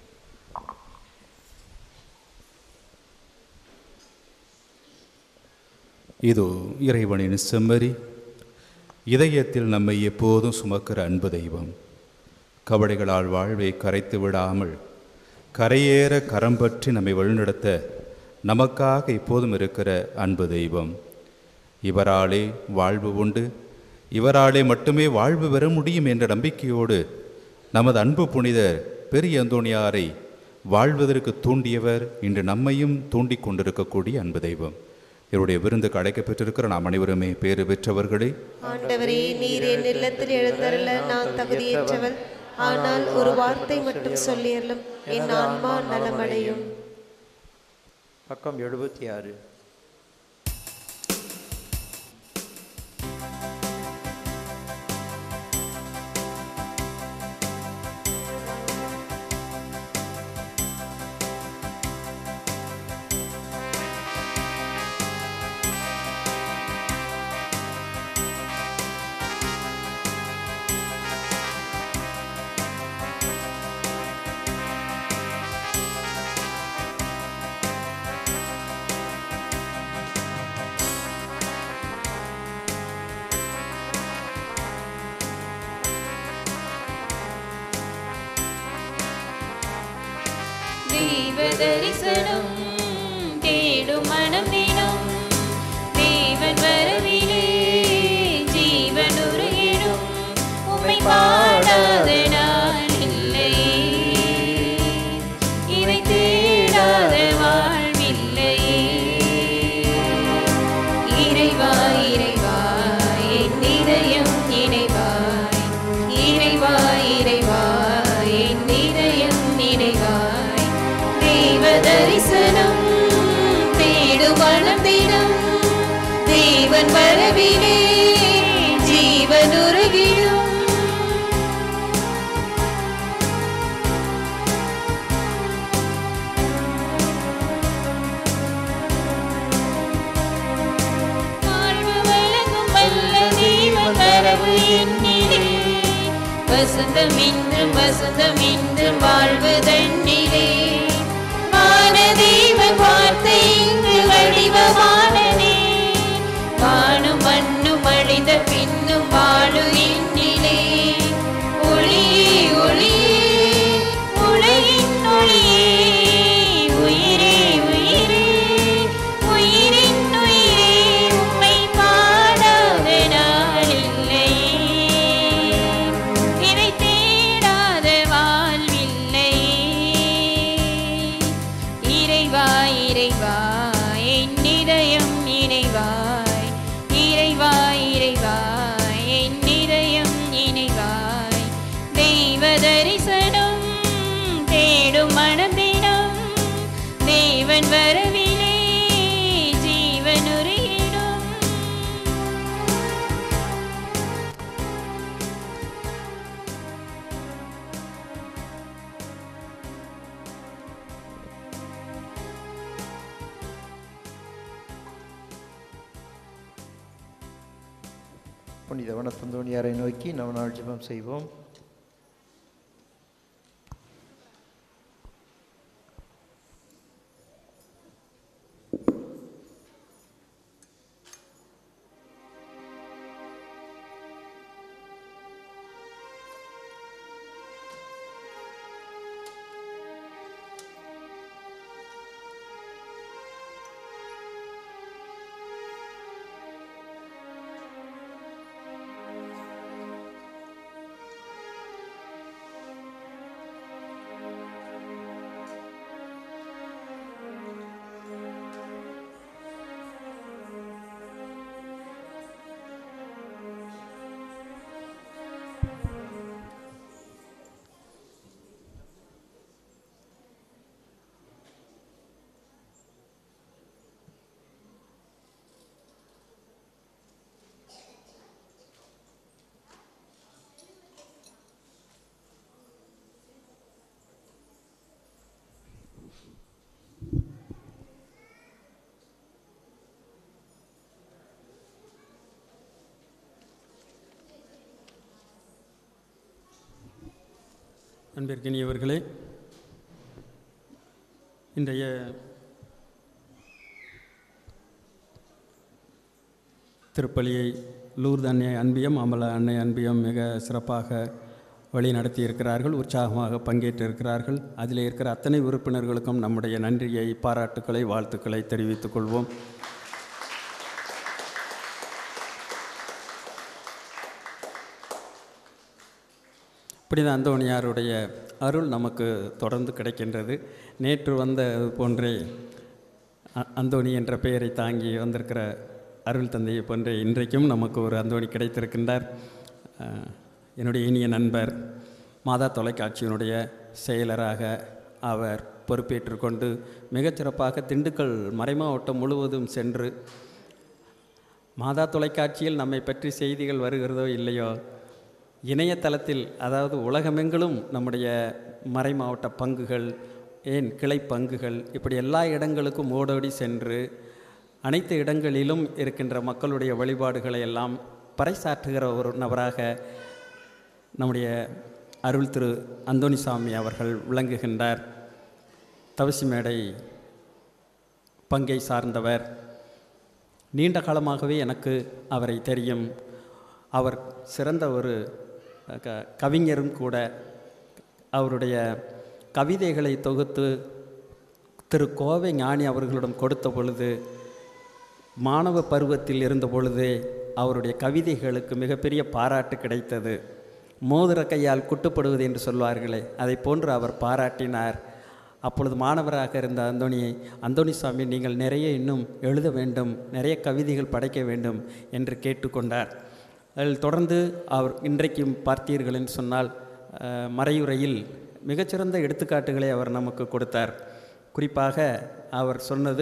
C: இதோ இறைவனின் செம்மறி இதயத்தில் நம்மை எப்போதும் சுமக்கிற அன்பு தெய்வம் கவலைகளால் வாழ்வை கரைத்து விடாமல் கரையேற கரம் பற்றி நம்மை வழிநடத்த நமக்காக எப்போதும் இருக்கிற அன்பு தெய்வம் இவராலே வாழ்வு உண்டு இவராலே மட்டுமே வாழ்வு பெற முடியும் என்ற நம்பிக்கையோடு நமது அன்பு புனிதர் பெரிய அந்தோணியாரை வாழ்வதற்கு தூண்டியவர் இன்று நம்மையும் தூண்டிக் கொண்டிருக்கக்கூடிய அன்பு தெய்வம் இவருடைய விருந்துக்கு அழைக்கப்பட்டிருக்கிற நாம் அனைவருமே பேறு பெற்றவர்களே
N: ஆண்டவரே நீர் என் இல்லத்தில் எழுந்தருள நான் தகுதியற்றவள் ஆனால் ஒரு வார்த்தை மட்டும் சொல்லியறலும் என் ஆன்மா நலமடையும்
B: பக்கம் எழுபத்தி ஆறு
M: தெய்வ தரிசனம் தேடும் மனம் தினம் தேவன் வரவிலே ஜீவன் உருகிடும் உம்மை பாடாத நாள் இல்லையே இதை தேடாத வாழ்வில்லையே இறைவா இறைவா என் இதயம் இணைவாய் இறைவா இறைவா என் இதயம் இணைவாய் தெய்வ தரிசனம் தேடும் மனம் தினம் தேவன் வரவிலே ஜீவன் உருகிடும் வாழ்வு வழங்கும் வல்ல நீ உறவு என்னிலே வசந்தம் இன்றும் வசந்தம் இன்றும் வாழ்வு தன்னிலே வானதேவ வார்த்தை இங்கு வடிவமானனே வானும் மண்ணும் அழிந்த பின்னும் வாழு என்னிலே ஒளியே ஒளியே உலகின் ஒளியே உயிரே உயிரே உயிரின் உயிரே உம்மை பாடாத நாள் இல்லையே இதை தேடாத வாழ்வில்லையே இறைவாய் இறைவாய் என் இதயம் இணைவாய் இறைவாய் இறைவாய் என் இதயம் இணைவாய் தெய்வ தரிசனம் தேடும் மனதிடம் தேவன் வரவிலே ஜீவனுரையிடும்
B: புனித வனத்தந்தோணியாரை நோக்கி நவ நாள் ஜெபம் செய்வோம்
E: அன்பிற்கினியவர்களே இன்றைய திருப்பலியை லூர்து அன்னை அன்பியம் அமல அன்னை அன்பியம் மிக சிறப்பாக வழி நடத்தியிருக்கிறார்கள் உற்சாகமாக பங்கேற்றிருக்கிறார்கள் அதில் இருக்கிற அத்தனை உறுப்பினர்களுக்கும் நம்முடைய நன்றியை பாராட்டுக்களை வாழ்த்துக்களை தெரிவித்துக் கொள்வோம் புனித அந்தோணியாருடைய அருள் நமக்கு தொடர்ந்து கிடைக்கின்றது நேற்று வந்த போன்றே அ- அந்தோணி என்ற பெயரை தாங்கி வந்திருக்கிற அருள் தந்தையை போன்றே இன்றைக்கும் நமக்கு ஒரு அந்தோணி கிடைத்திருக்கின்றார் அஹ், என்னுடைய இனிய நண்பர் மாதா தொலைக்காட்சியினுடைய செயலராக அவர் பொறுப்பேற்றுக்கொண்டு மிகச்சிறப்பாக திண்டுக்கல் மறைமாவட்டம் முழுவதும் சென்று மாதா தொலைக்காட்சியில் நம்மை பற்றி செய்திகள் வருகிறதோ இல்லையோ இணையதளத்தில் அதாவது உலகமெங்கிலும் நம்முடைய மறைமாவட்ட பங்குகள் ஏன் கிளை பங்குகள் இப்படி எல்லா இடங்களுக்கும் ஓடோடி சென்று அனைத்து இடங்களிலும் இருக்கின்ற மக்களுடைய வழிபாடுகளை எல்லாம் பறைசாற்றுகிற ஒரு நபராக நம்முடைய அருள் திரு அந்தோணிசாமி அவர்கள் விளங்குகின்றார் தவசி மேடை பங்கை சார்ந்தவர் நீண்ட காலமாகவே எனக்கு அவரை தெரியும் அவர் சிறந்த ஒரு க கவிஞரும் கூட அவருடைய கவிதைகளை தொகுத்து திரு கோவை ஞானி அவர்களிடம் கொடுத்த பொழுது மாணவ பருவத்தில் இருந்த பொழுதே அவருடைய கவிதைகளுக்கு மிகப்பெரிய பாராட்டு கிடைத்தது மோதிர கையால் குட்டுப்படுவது என்று சொல்வார்களே அதை போன்று அவர் பாராட்டினார் அப்பொழுது மாணவராக இருந்த அந்தோணியை அந்தோணிசாமி நீங்கள் நிறைய இன்னும் எழுத வேண்டும் நிறைய கவிதைகள் படைக்க வேண்டும் என்று கேட்டுக்கொண்டார் அதில் தொடர்ந்து அவர் இன்றைக்கும் பார்த்தீர்கள் என்று சொன்னால் அஹ், மறையுறையில் மிகச்சிறந்த எடுத்துக்காட்டுகளை அவர் நமக்கு கொடுத்தார் குறிப்பாக அவர் சொன்னது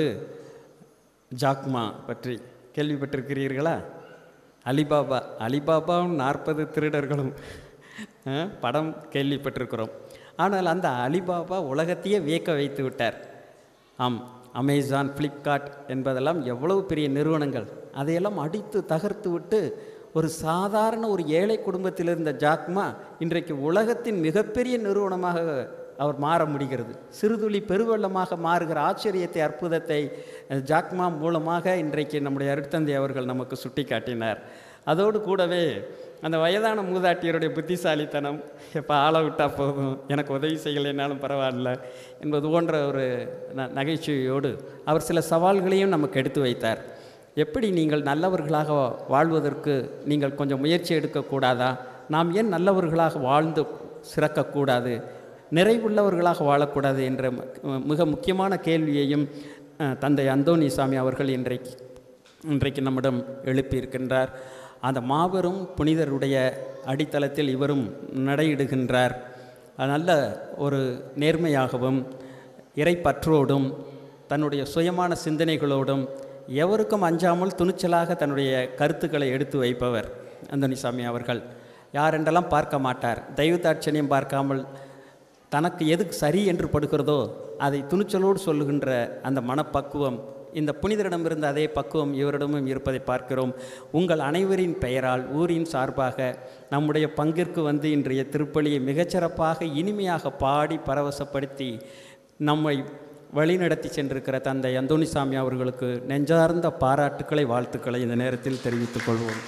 E: ஜாக்மா பற்றி கேள்விப்பட்டிருக்கிறீர்களா அலிபாபா அலிபாபாவும் நாற்பது திருடர்களும் அஹ், படம் கேள்விப்பட்டிருக்கிறோம் ஆனால் அந்த அலிபாபா உலகத்தையே வியக்க வைத்து விட்டார் ஆம் அமேசான் ஃப்ளிப்கார்ட் என்பதெல்லாம் எவ்வளவு பெரிய நிறுவனங்கள் அதையெல்லாம் அடித்து தகர்த்து விட்டு ஒரு சாதாரண ஒரு ஏழை குடும்பத்தில் இருந்த ஜாக்மா இன்றைக்கு உலகத்தின் மிகப்பெரிய நிறுவனமாக அவர் மாற முடிகிறது சிறுதுளி பெருவெள்ளமாக மாறுகிற ஆச்சரியத்தை அற்புதத்தை அஹ், ஜாக்மா மூலமாக இன்றைக்கு நம்முடைய அருட்தந்தை அவர்கள் நமக்கு சுட்டி காட்டினார் அதோடு கூடவே அந்த வயதான மூதாட்டியருடைய புத்திசாலித்தனம் எப்போ ஆளை விட்டால் போதும் எனக்கு உதவி செய்யலைனாலும் பரவாயில்ல என்பது போன்ற ஒரு ந நகைச்சுவையோடு அவர் சில சவால்களையும் நமக்கு எடுத்து வைத்தார் எப்படி நீங்கள் நல்லவர்களாக வாழ்வதற்கு நீங்கள் கொஞ்சம் முயற்சி எடுக்கக்கூடாதா நாம் ஏன் நல்லவர்களாக வாழ்ந்து சிறக்கக்கூடாது நிறைவுள்ளவர்களாக வாழக்கூடாது என்ற ம- மிக முக்கியமான கேள்வியையும் அஹ், தந்தை அந்தோணிசாமி அவர்கள் இன்றைக்கு இன்றைக்கு நம்மிடம் எழுப்பியிருக்கின்றார் அந்த மாபெரும் புனிதருடைய அடித்தளத்தில் இவரும் நடையிடுகின்றார் நல்ல ஒரு நேர்மையாகவும் இறைப்பற்றோடும் தன்னுடைய சுயமான சிந்தனைகளோடும் எவருக்கும் அஞ்சாமல் துணிச்சலாக தன்னுடைய கருத்துக்களை எடுத்து வைப்பவர் அந்தோணிசாமி அவர்கள் யாரென்றெல்லாம் பார்க்க மாட்டார் தெய்வ தாட்சணியம் பார்க்காமல் தனக்கு எது சரி என்று படுகிறதோ அதை துணிச்சலோடு சொல்லுகின்ற அந்த மனப்பக்குவம் இந்த புனிதரிடமிருந்த அதே பக்குவம் இவரிடமும் இருப்பதை பார்க்கிறோம் உங்கள் அனைவரின் பெயரால் ஊரின் சார்பாக நம்முடைய பங்கிற்கு வந்து இன்றைய திருப்பலியை மிகச்சிறப்பாக இனிமையாக பாடி பரவசப்படுத்தி நம்மை வழிநடத்தி சென்றிருக்கிற தந்தை அந்தோணிசாமி அவர்களுக்கு நெஞ்சார்ந்த பாராட்டுக்களை வாழ்த்துக்களை இந்த நேரத்தில் தெரிவித்துக் கொள்வோம்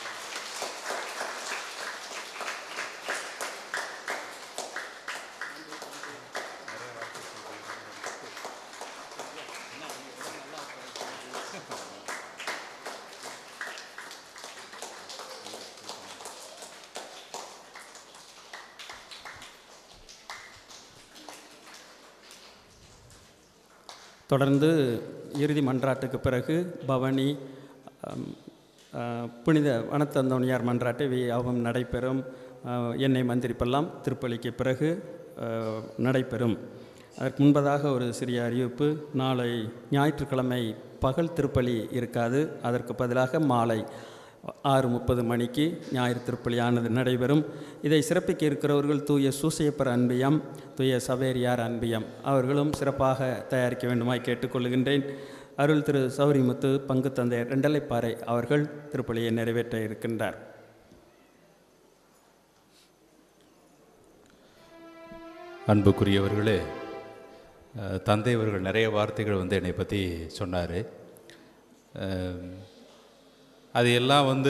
E: தொடர்ந்து இறுதி மன்றாட்டுக்கு பிறகு பவனி அம், அ, புனித வனத்தந்தோணியார் மன்றாட்டு வியாபம் நடைபெறும் அ, எண்ணெய் மந்திரிப்பெல்லாம் திருப்பலிக்கு பிறகு அ, நடைபெறும் அதற்கு முன்பதாக ஒரு சிறிய அறிவிப்பு நாளை ஞாயிற்றுக்கிழமை பகல் திருப்பலி இருக்காது அதற்கு பதிலாக மாலை ஆறு முப்பது மணிக்கு ஞாயிறு திருப்பலியானது நடைபெறும் இதை சிறப்பிக்க இருக்கிறவர்கள் தூய சூசையப்பர் அன்பியம் தூய சவேரியார் அன்பியம் அவர்களும் சிறப்பாக தயாரிக்க வேண்டுமாய் கேட்டுக்கொள்கின்றேன் அருள் திரு சௌரிமுத்து பங்கு தந்தை ரெண்டலைப்பாறை அவர்கள் திருப்பலியை நிறைவேற்ற இருக்கின்றார்
C: அன்புக்குரியவர்களே அஹ், தந்தை அவர்கள் நிறைய வார்த்தைகள் வந்து என்னை பற்றி சொன்னார் அது எல்லாம் வந்து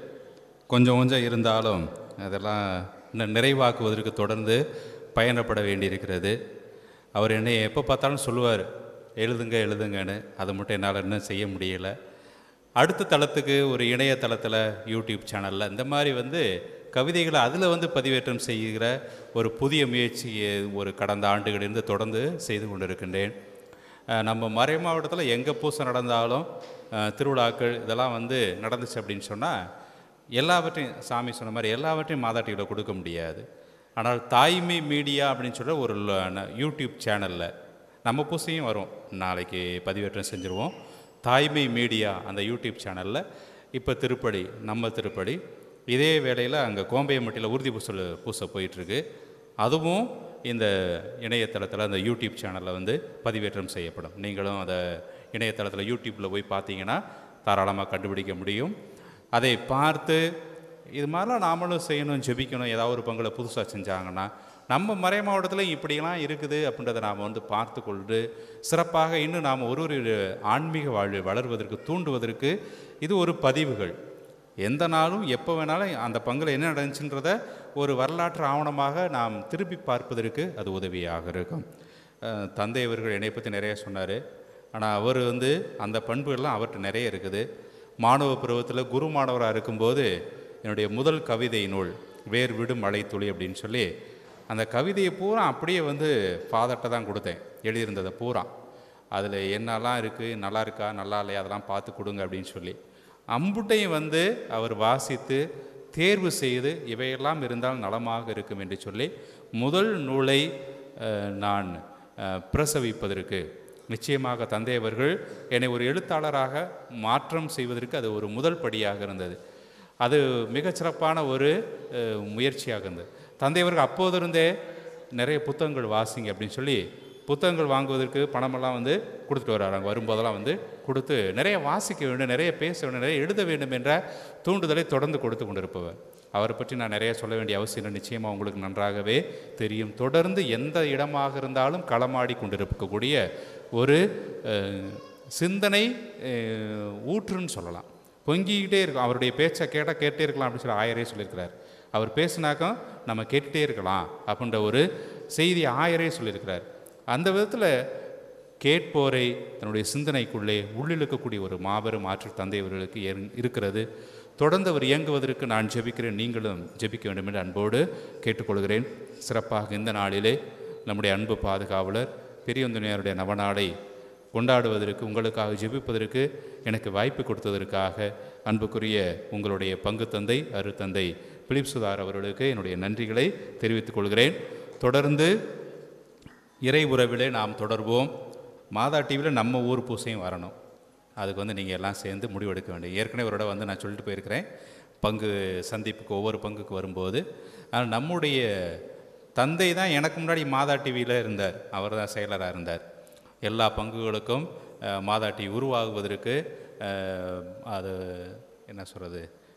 C: கொஞ்சம் கொஞ்சம் இருந்தாலும் அதெல்லாம் இன்னும் நிறைவாக்குவதற்கு தொடர்ந்து பயணப்பட வேண்டியிருக்கிறது அவர் என்னை எப்போ பார்த்தாலும் சொல்லுவார் எழுதுங்க எழுதுங்கன்னு அதை மட்டும் என்னால் இன்னும் செய்ய முடியல அடுத்த தளத்துக்கு ஒரு இணையதளத்தில் யூடியூப் சேனலில் இந்த மாதிரி வந்து கவிதைகளை அதில் வந்து பதிவேற்றம் செய்கிற ஒரு புதிய முயற்சியை ஒரு கடந்த ஆண்டுகளிலிருந்து தொடர்ந்து செய்து கொண்டிருக்கின்றேன் அஹ் நம்ம மறை மாவட்டத்தில் எங்கே பூசை நடந்தாலும் அஹ் திருவிழாக்கள் இதெல்லாம் வந்து நடந்துச்சு அப்படின்னு சொன்னால் எல்லாவற்றையும் சாமி சொன்ன மாதிரி எல்லாவற்றையும் மாதாட்டியில் கொடுக்க முடியாது ஆனால் தாய்மை மீடியா அப்படின்னு சொல்கிற ஒரு ல- ந- யூடியூப் சேனலில் நம்ம பூசையும் வரும் நாளைக்கு பதிவேற்றம் செஞ்சுருவோம் தாய்மை மீடியா அந்த யூடியூப் சேனலில் இப்போ திருப்படி நம்ம திருப்படி இதே வேளையில் அங்கே கோம்பையம்பட்டியில் உறுதி பூசல் பூசை போயிட்டுருக்கு அதுவும் இந்த இணையதளத்தில் அந்த யூடியூப் சேனலில் வந்து பதிவேற்றம் செய்யப்படும் நீங்களும் அதை இணையதளத்தில் யூடியூப்பில் போய் பார்த்தீங்கன்னா தாராளமாக கண்டுபிடிக்க முடியும் அதை பார்த்து இது மாதிரிலாம் நாமளும் செய்யணும் ஜெபிக்கணும் ஏதாவது ஒரு பங்குல புதுசாக செஞ்சாங்கன்னா நம்ம மறை மாவட்டத்தில் இப்படியெல்லாம் இருக்குது அப்படின்றத நாம் வந்து பார்த்து கொண்டு சிறப்பாக இன்னும் நாம் ஒரு ஒரு ஆன்மீக வாழ்வு வளர்வதற்கு தூண்டுவதற்கு இது ஒரு பதிவுகள் எந்த நாளும் எப்போ வேணாலும் அந்த பங்கில் என்ன நடந்துச்சுன்றத ஒரு வரலாற்று ஆவணமாக நாம் திருப்பி பார்ப்பதற்கு அது உதவியாக இருக்கும் அஹ் தந்தை அவர்கள் என்னை பற்றி நிறைய சொன்னார் ஆனால் அவர் வந்து அந்த பண்புகள்லாம் அவர்கிட்ட நிறைய இருக்குது மாணவ பருவத்தில் குரு மாணவராக இருக்கும்போது என்னுடைய முதல் கவிதை நூல் வேர் விடும் மழை துளி அப்படின்னு சொல்லி அந்த கவிதையை பூரா அப்படியே வந்து ஃபாதர்கிட்ட தான் கொடுத்தேன் எழுதியிருந்ததை பூரா அதில் என்னெல்லாம் இருக்குது நல்லா இருக்கா நல்லா இல்லையா அதெல்லாம் பார்த்து கொடுங்க அப்படின்னு சொல்லி அம்புட்டையும் வந்து அவர் வாசித்து தேர்வு செய்து இவையெல்லாம் இருந்தால் நலமாக இருக்கும் என்று சொல்லி முதல் நூலை அஹ், நான் அஹ், பிரசவிப்பதற்கு நிச்சயமாக தந்தை அவர்கள் என்னை ஒரு எழுத்தாளராக மாற்றம் செய்வதற்கு அது ஒரு முதல் படியாக இருந்தது அது மிகச்சிறப்பான ஒரு அஹ், முயற்சியாக இருந்தது தந்தை அவர்கள் அப்போதிருந்தே நிறைய புத்தகங்கள் வாசிங்க அப்படின்னு சொல்லி புத்தகங்கள் வாங்குவதற்கு பணமெல்லாம் வந்து கொடுத்துட்டு வர்றாங்க வரும்போதெல்லாம் வந்து கொடுத்து நிறைய வாசிக்க வேண்டும் நிறைய பேச வேண்டும் நிறைய எழுத வேண்டும் என்ற தூண்டுதலை தொடர்ந்து கொடுத்து கொண்டிருப்பவர் அவரை பற்றி நான் நிறைய சொல்ல வேண்டிய அவசியம் இல்லை நிச்சயமாக உங்களுக்கு நன்றாகவே தெரியும் தொடர்ந்து எந்த இடமாக இருந்தாலும் களமாடி கொண்டிருக்கக்கூடிய ஒரு அஹ், சிந்தனை அஹ், ஊற்றுன்னு சொல்லலாம் பொங்கிக்கிட்டே இருக்கும் அவருடைய பேச்சை கேட்டால் கேட்டே இருக்கலாம் அப்படின்னு சொல்லி ஆயரே சொல்லியிருக்கிறார் அவர் பேசினாக்கா நம்ம கேட்டுட்டே இருக்கலாம் அப்படின்ற ஒரு செய்தி ஆயரே சொல்லியிருக்கிறார் அந்த விதத்தில் கேட்போரை தன்னுடைய சிந்தனைக்குள்ளே உள்ளிழுக்கக்கூடிய ஒரு மாபெரும் ஆற்றல் தந்தை அவர்களுக்கு ஏற்- இருக்கிறது தொடர்ந்து அவர் இயங்குவதற்கு நான் ஜெபிக்கிறேன் நீங்களும் ஜெபிக்க வேண்டும் என்று அன்போடு கேட்டுக்கொள்கிறேன் சிறப்பாக இந்த நாளிலே நம்முடைய அன்பு பாதுகாவலர் பெரியந்துணையாருடைய நவநாளை கொண்டாடுவதற்கு உங்களுக்காக ஜெபிப்பதற்கு எனக்கு வாய்ப்பு கொடுத்ததற்காக அன்புக்குரிய உங்களுடைய பங்கு தந்தை அருத்தந்தை பிலிப் சுதார் அவர்களுக்கு என்னுடைய நன்றிகளை தெரிவித்துக் கொள்கிறேன் தொடர்ந்து இறை உறவிலே நாம் தொடர்வோம் மாதா டிவியில் நம்ம ஊர் பூசையும் வரணும் அதுக்கு வந்து நீங்கள் எல்லாம் சேர்ந்து முடிவெடுக்க வேண்டும் ஏற்கனவே ஒரு இடம் வந்து நான் சொல்லிட்டு போயிருக்கிறேன் பங்கு சந்திப்புக்கு ஒவ்வொரு பங்குக்கு வரும்போது ஆனால் நம்முடைய தந்தை தான் எனக்கு முன்னாடி மாதா டிவியில் இருந்தார் அவர் தான் செயலராக இருந்தார் எல்லா பங்குகளுக்கும் அஹ், மாதா டிவி உருவாகுவதற்கு அஹ், அது என்ன சொல்கிறது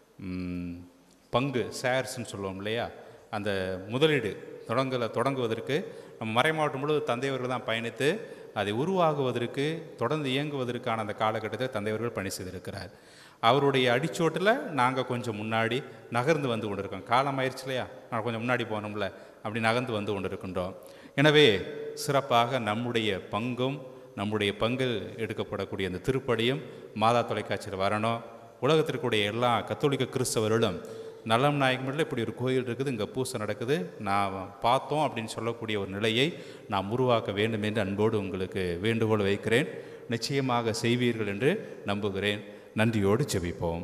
C: பங்கு ஷேர்ஸ்ன்னு சொல்லுவோம் இல்லையா அந்த முதலீடு தொடங்கல தொடங்குவதற்கு நம்ம மறைமாவட்டம் முழுவது தந்தையவர்கள் தான் பயணித்து அதை உருவாகுவதற்கு தொடர்ந்து இயங்குவதற்கான அந்த காலகட்டத்தில் தந்தையவர்கள் பணி செய்திருக்கிறார் அவருடைய அடிச்சோட்டில் நாங்கள் கொஞ்சம் முன்னாடி நகர்ந்து வந்து கொண்டிருக்கோம் காலம் ஆயிடுச்சு இல்லையா நான் கொஞ்சம் முன்னாடி போனோம்ல அப்படி நகர்ந்து வந்து கொண்டிருக்கின்றோம் எனவே சிறப்பாக நம்முடைய பங்கும் நம்முடைய பங்கில் எடுக்கப்படக்கூடிய அந்த திருப்படியும் மாதா தொலைக்காட்சியில் வரணும் உலகத்திற்குடைய எல்லா கத்தோலிக்க கிறிஸ்தவர்களும் நலம் நாயகமில் இப்படி ஒரு கோயில் இருக்குது இங்கே பூசை நடக்குது நான் பார்த்தோம் அப்படின்னு சொல்லக்கூடிய ஒரு நிலையை நாம் உருவாக்க வேண்டும் என்று அன்போடு உங்களுக்கு வேண்டுகோள் வைக்கிறேன் நிச்சயமாக செய்வீர்கள் என்று நம்புகிறேன் நன்றியோடு ஜெபிப்போம்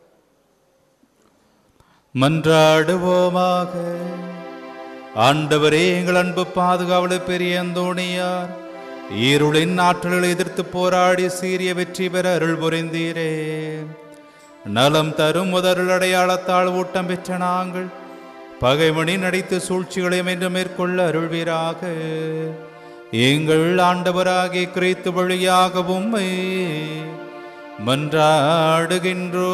C: மன்றாடுவோமாக ஆண்டவரே எங்கள் அன்பு பாதுகாவலர் பெரிய அந்தோணியார் ஈருளின் ஆற்றல்களை எதிர்த்து போராடி சீரிய வெற்றி பெற அருள் புரிந்தீரே நலம் தரும் முதல் அடையாளத்தால் ஊட்டம் பெற்ற நாங்கள் பகைமணி நடித்து சூழ்ச்சிகளை என்று மேற்கொள்ள அருள்வீராக எங்கள் ஆண்டவராகிய கிறித்து வழியாக உம்மை மன்றாடுகின்றோ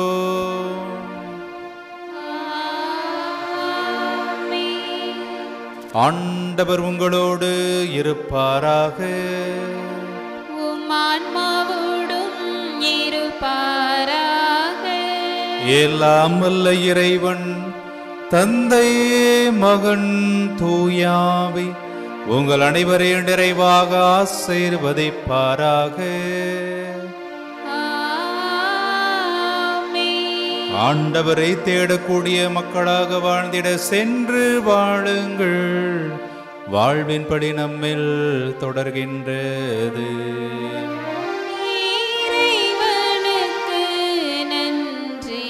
C: ஆண்டவர் உங்களோடு இருப்பாராக
M: உம் ஆன்மாவோடும் இருப்பாராக
C: எல்லாம் வல்ல இறைவன் தந்தை மகன் தூயாவை உங்கள் அனைவரையும் நிறைவாக ஆசீர்வதிப்பாராக ஆண்டவரை தேடக்கூடிய மக்களாக வாழ்ந்திட சென்று வாழுங்கள் வாழ்வின்படி நம்மில் தொடர்கின்றது
M: இறைவனுக்கு நன்றி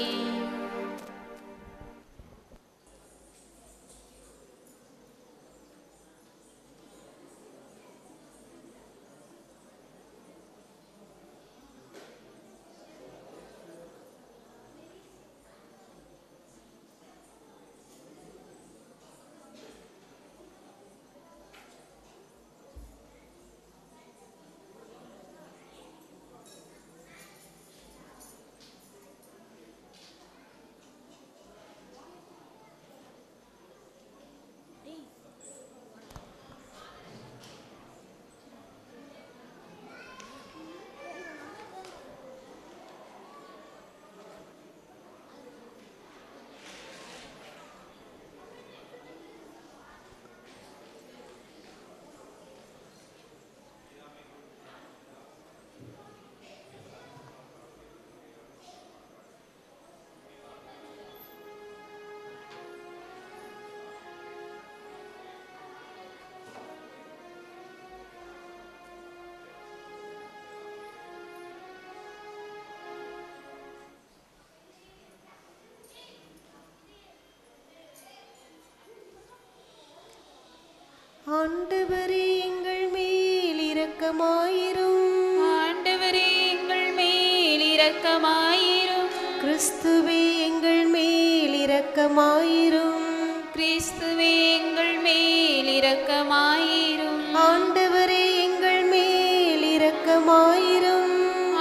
N: ஆண்டவரே எங்கள் மேல் இரக்கமாயிரும்
M: ஆண்டவரே எங்கள் மேல் இரக்கமாயிரும்
N: கிறிஸ்துவே எங்கள் மேல் இரக்கமாயிரும்
M: கிறிஸ்துவே எங்கள் மேல் இரக்கமாயிரும்
N: ஆண்டவரே எங்கள் மேல் இரக்கமாயிரும்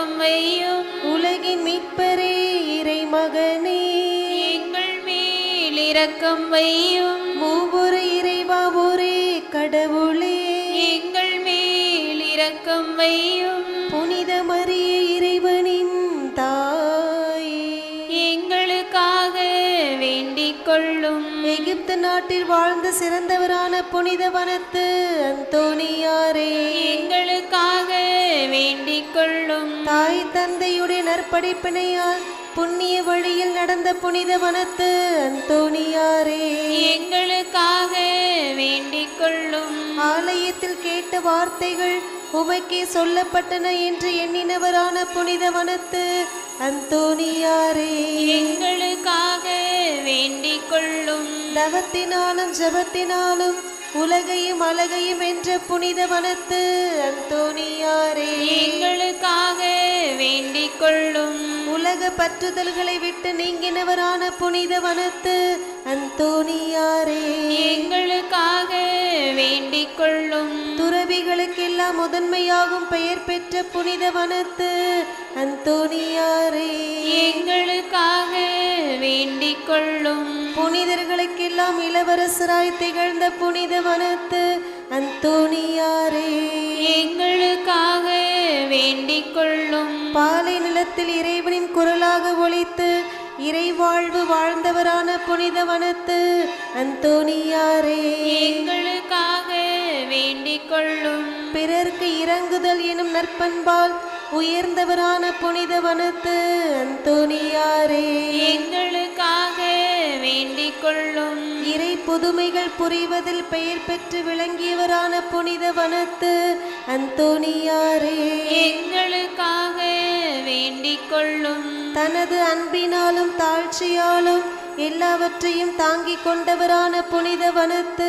M: இரக்கம் வையும்
N: உலகின் மீட்பரே இறைமகனே
M: எங்கள் மேல் இரக்கம் வையும்
N: மூவொரு இறைவா ஒரே கடவுளே
M: எங்கள் மேல் இரக்கம் வையும்
N: புனித மரிய இறைவனின் தாயே
M: எங்களுக்காக வேண்டிக் கொள்ளும்
N: எகிப்து நாட்டில் வாழ்ந்த சிறந்தவரான புனித வனத்து அந்தோனியாரே
M: எங்களுக்காக வேண்டிக் கொள்ளும்
N: தாய் தந்தையுடைய நற்படிப்பினையால் புண்ணிய வழியில் நடந்த புனித வனத்து அந்தோனியாரே
M: எங்களுக்காக வேண்டிக் கொள்ளும்
N: ஆலயத்தில் கேட்ட வார்த்தைகள் உமைக்கே சொல்லப்பட்டன என்று எண்ணினவரான புனித வனத்து அந்தோனியாரே
M: எங்களுக்காக வேண்டிக் கொள்ளும்
N: தவத்தினாலும் ஜபத்தினாலும் உலகையும் அழகையும் வென்ற புனித வனத்து அந்தோனியாரே
M: எங்களுக்காக வேண்டிக் கொள்ளும்
N: உலக பற்றுதல்களை விட்டு நீங்கினவரான புனித வனத்து அந்தோனியாரே
M: எங்களுக்காக வேண்டிக் கொள்ளும்
N: துறவிகளுக்கெல்லாம் முதன்மையாகும் பெயர் பெற்ற புனித வனத்து அந்தோனியாரே
M: எங்களுக்காக வேண்டிக் கொள்ளும்
N: புனிதர்களுக்கெல்லாம் இளவரசராய் திகழ்ந்த புனித வனத்து அந்தோனியாரே
M: எங்களுக்காக வேண்டிக் கொள்ளும்
N: பாலை நிலத்தில் இறைவனின் குரலாக ஒலித்து இறைவாழ்வு வாழ்ந்தவரான புனித வனத்து அந்தோனியாரே
M: எங்களுக்காக வேண்டிக் கொள்ளும்
N: பிறர்க்கு இறங்குதல் எனும் நற்பண்பால் உயர்ந்தவரான புனித வனத்து அந்தோனியாரே
M: எங்களுக்காக வேண்டிக் கொள்ளும்
N: இறை புதுமைகள் புரிவதில் பெயர் பெற்று விளங்கியவரான புனித வனத்து அந்தோனியாரே
M: எங்களுக்காக வேண்டிக் கொள்ளும்
N: தனது அன்பினாலும் தாழ்ச்சியாலும் எல்லாவற்றையும் தாங்கிக் கொண்டவரான புனித வனத்து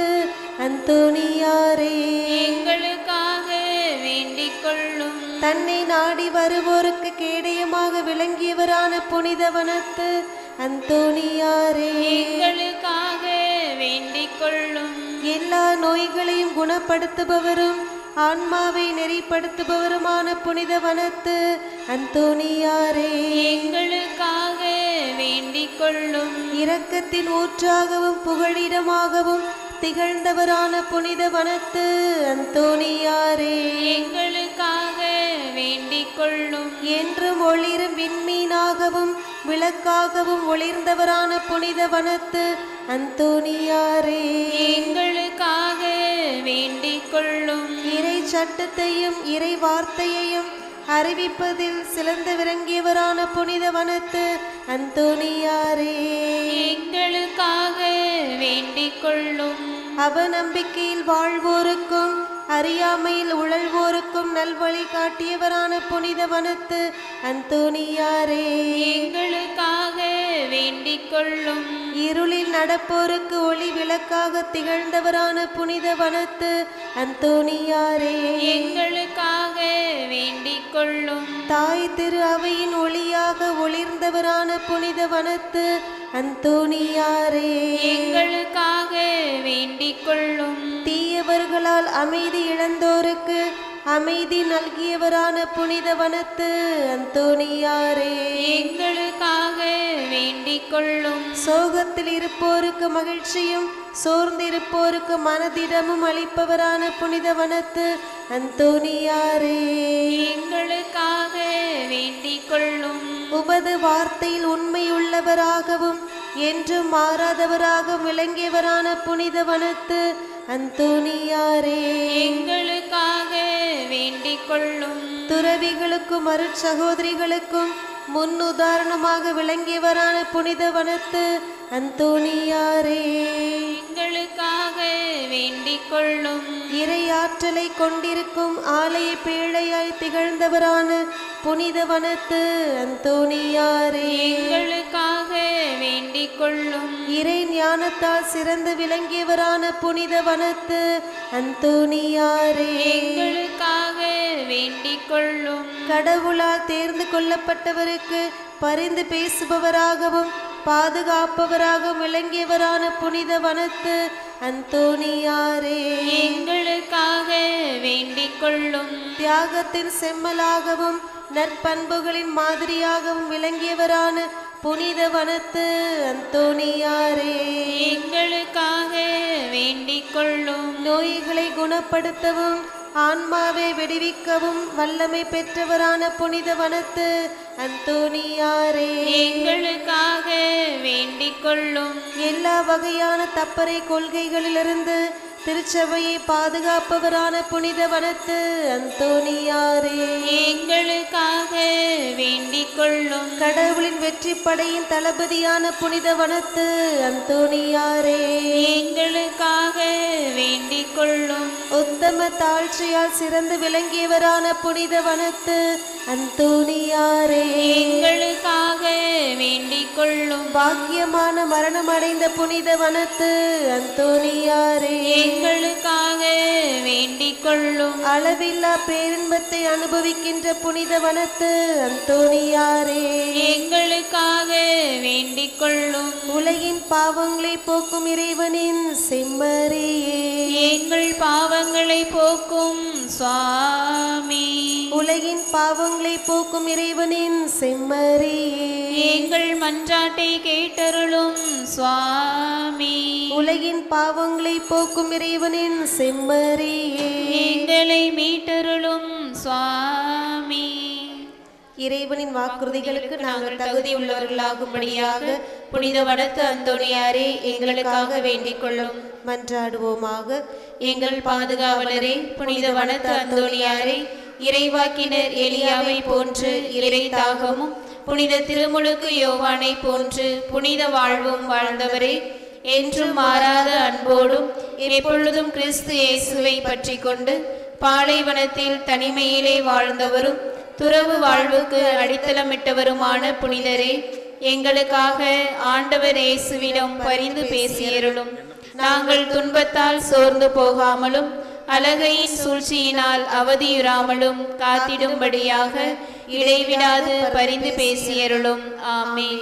N: அந்தோனியாரே
M: எங்களுக்காக வேண்டிக் கொள்ளும்
N: தன்னை நாடி வருவோருக்கு கேடயமாக விளங்கியவரான புனித வனத்து அந்தோனியாரே
M: எங்களுக்காக வேண்டிக் கொள்ளும்
N: எல்லா நோய்களையும் குணப்படுத்துபவரும் ஆன்மாவை நெறிப்படுத்துபவருமான புனித வனத்து அந்தோனியாரே
M: எங்களுக்காக வேண்டிக் கொள்ளும்
N: இரக்கத்தின் ஊற்றாகவும் புகழிடமாகவும் திகழ்ந்தவரான புனித வனத்து அந்தோனியாரே
M: எங்களுக்காக வேண்டிக் கொள்ளும்
N: என்றும் ஒளிரும் விண்மீனாகவும் விளக்காகவும் ஒளிர்ந்தவரான புனித வனத்து அந்தோனியாரே
M: எங்களுக்காக வேண்டிக் கொள்ளும்
N: இறை சட்டத்தையும் இறை வார்த்தையையும் அறிவிப்பதில் சிறந்து விளங்கியவரான புனித வனத்து அந்தோனியாரே
M: எங்களுக்காக வேண்டிக் கொள்ளும்
N: அவநம்பிக்கையில் வாழ்வோருக்கும் அறியாமையில் உழல்வோருக்கும் நல்வழி காட்டியவரான புனித வனத்து அந்தோனியாரே
M: எங்களுக்காக வேண்டிக் கொள்ளும்
N: இருளில் நடப்போருக்கு ஒளி விளக்காக திகழ்ந்தவரான புனித வனத்து அந்தோனியாரே
M: எங்களுக்காக வேண்டிக் கொள்ளும்
N: தாய் திரு அவையின் ஒளியாக ஒளிர்ந்தவரான புனித வனத்து அந்தோனியாரே
M: எங்களுக்காக வேண்டிக் கொள்ளும்
N: தீயவர்களால் அமைதி இழந்தோருக்கு அமைதி நல்கியவரான புனித வனத்து அந்தோனியாரே
M: எங்களுக்காக வேண்டிக் கொள்ளும்
N: சோகத்தில் இருப்போருக்கு மகிழ்ச்சியும் சோர்ந்திருப்போருக்கு மனதிடமும் அளிப்பவரான புனித வனத்து அந்தோனியாரே
M: எங்களுக்காக வேண்டிக் கொள்ளும்
N: உமது வார்த்தையில் உண்மையுள்ளவராகவும் என்றும் மாறாதவராக விளங்கியவரான புனித வனத்து அந்தோனியாரே
M: எங்களுக்காக வேண்டிக் கொள்ளும்
N: துறவிகளுக்கும் அருட்சகோதரிகளுக்கும் முன் உதாரணமாக விளங்கியவரான புனித வனத்து அந்தோனியாரே
M: எங்களுக்காக வேண்டிக் கொள்ளும்
N: இறை ஆற்றலை கொண்டிருக்கும் ஆலய பேழையாய் திகழ்ந்தவரான புனித வனத்து அந்தோனியாரே
M: எங்களுக்காக வேண்டிக் கொள்ளும்
N: இறை ஞானத்தால் சிறந்து விளங்கியவரான புனித வனத்து அந்தோனியாரே
M: எங்களுக்காக வேண்டிக் கொள்ளும்
N: கடவுளால் தேர்ந்து கொள்ளப்பட்டவருக்கு பரிந்து பேசுபவராகவும் பாதுகாப்பவராகவும் விளங்கியவரான புனித வனத்து அந்தோணியாரே
M: எங்களுக்காக வேண்டிக் கொள்ளும்
N: தியாகத்தின் செம்மலாகவும் நற்பண்புகளின் மாதிரியாகவும் விளங்கியவரான புனித வனத்து அந்தோணியாரே
M: எங்களுக்காக வேண்டிக் கொள்ளும்
N: நோய்களை குணப்படுத்தவும் ஆன்மாவை விடுவிக்கவும் வல்லமை பெற்றவரான புனித வனத்து அந்தோணியாரே
M: எங்களுக்காக வேண்டிக் கொள்ளும்
N: எல்லா வகையான தப்பறை கொள்கைகளிலிருந்து திருச்சபையை பாதுகாப்பவரான புனித வனத்து அந்தோணியாரே
M: எங்களுக்காக வேண்டிக் கொள்ளும்
N: கடவுளின் வெற்றி படையின் தளபதியான புனித வனத்து அந்தோணியாரே
M: எங்களுக்காக வேண்டிக் கொள்ளும்
N: உத்தம தாழ்ச்சியால் சிறந்து விளங்கியவரான புனித வனத்து அந்தோணியாரே
M: எங்களுக்காக வேண்டிக் கொள்ளும்
N: பாக்கியமான மரணமடைந்த புனித வனத்து அந்தோணியாரே
M: எங்களுக்காக வேண்டிக் கொள்ளும்
N: அளவில்லா பேரின்பத்தை அனுபவிக்கின்ற புனித வனத்து அந்தோணியாரே
M: எங்களுக்காக வேண்டிக் கொள்ளும்
N: உலகின் பாவங்களை போக்கும் இறைவனின் செம்மறியே
M: எங்கள் பாவங்களை போக்கும் சுவாமி
N: உலகின் பாவங்களை போக்கும் இறைவனின் செம்மறியே
M: எங்கள் மன்றாட்டை கேட்டருளும் சுவாமி
N: உலகின் பாவங்களை போக்கும் இறைவனின் செம்மறியே
M: எங்களை மீட்டருளும் சுவாமி
N: இறைவனின் வாக்குறுதிகளுக்கு நாங்கள் தகுதி
M: உள்ளவர்களாகும்படியாக புனித வனத்து அந்தோணியாரே எங்களுக்காக வேண்டிக் கொள்ளும்
N: மன்றாடுவோமாக
M: எங்கள் பாதுகாவலரே புனித வனத்து அந்தோணியாரே இறைவாக்கினர் எலியாவை போன்று இறை தாகமும் புனித திருமுழுக்கு யோவானை போன்று புனித வாழ்வும் வாழ்ந்தவரே என்றும் மாறாத அன்போடும் எப்பொழுதும் கிறிஸ்து இயேசுவை பற்றி கொண்டு பாலைவனத்தில் தனிமையிலே வாழ்ந்தவரும் துறவு வாழ்வுக்கு அடித்தளமிட்டவருமான புனிதரே எங்களுக்காக ஆண்டவர் இயேசுவிடம் பரிந்து பேசியருளும் நாங்கள் துன்பத்தால் சோர்ந்து போகாமலும் அலகையின் சூழ்ச்சியினால் அவதியுறாமலும் காத்திடும்படியாக இடைவிடாது பரிந்து பேசியருளும் ஆமென்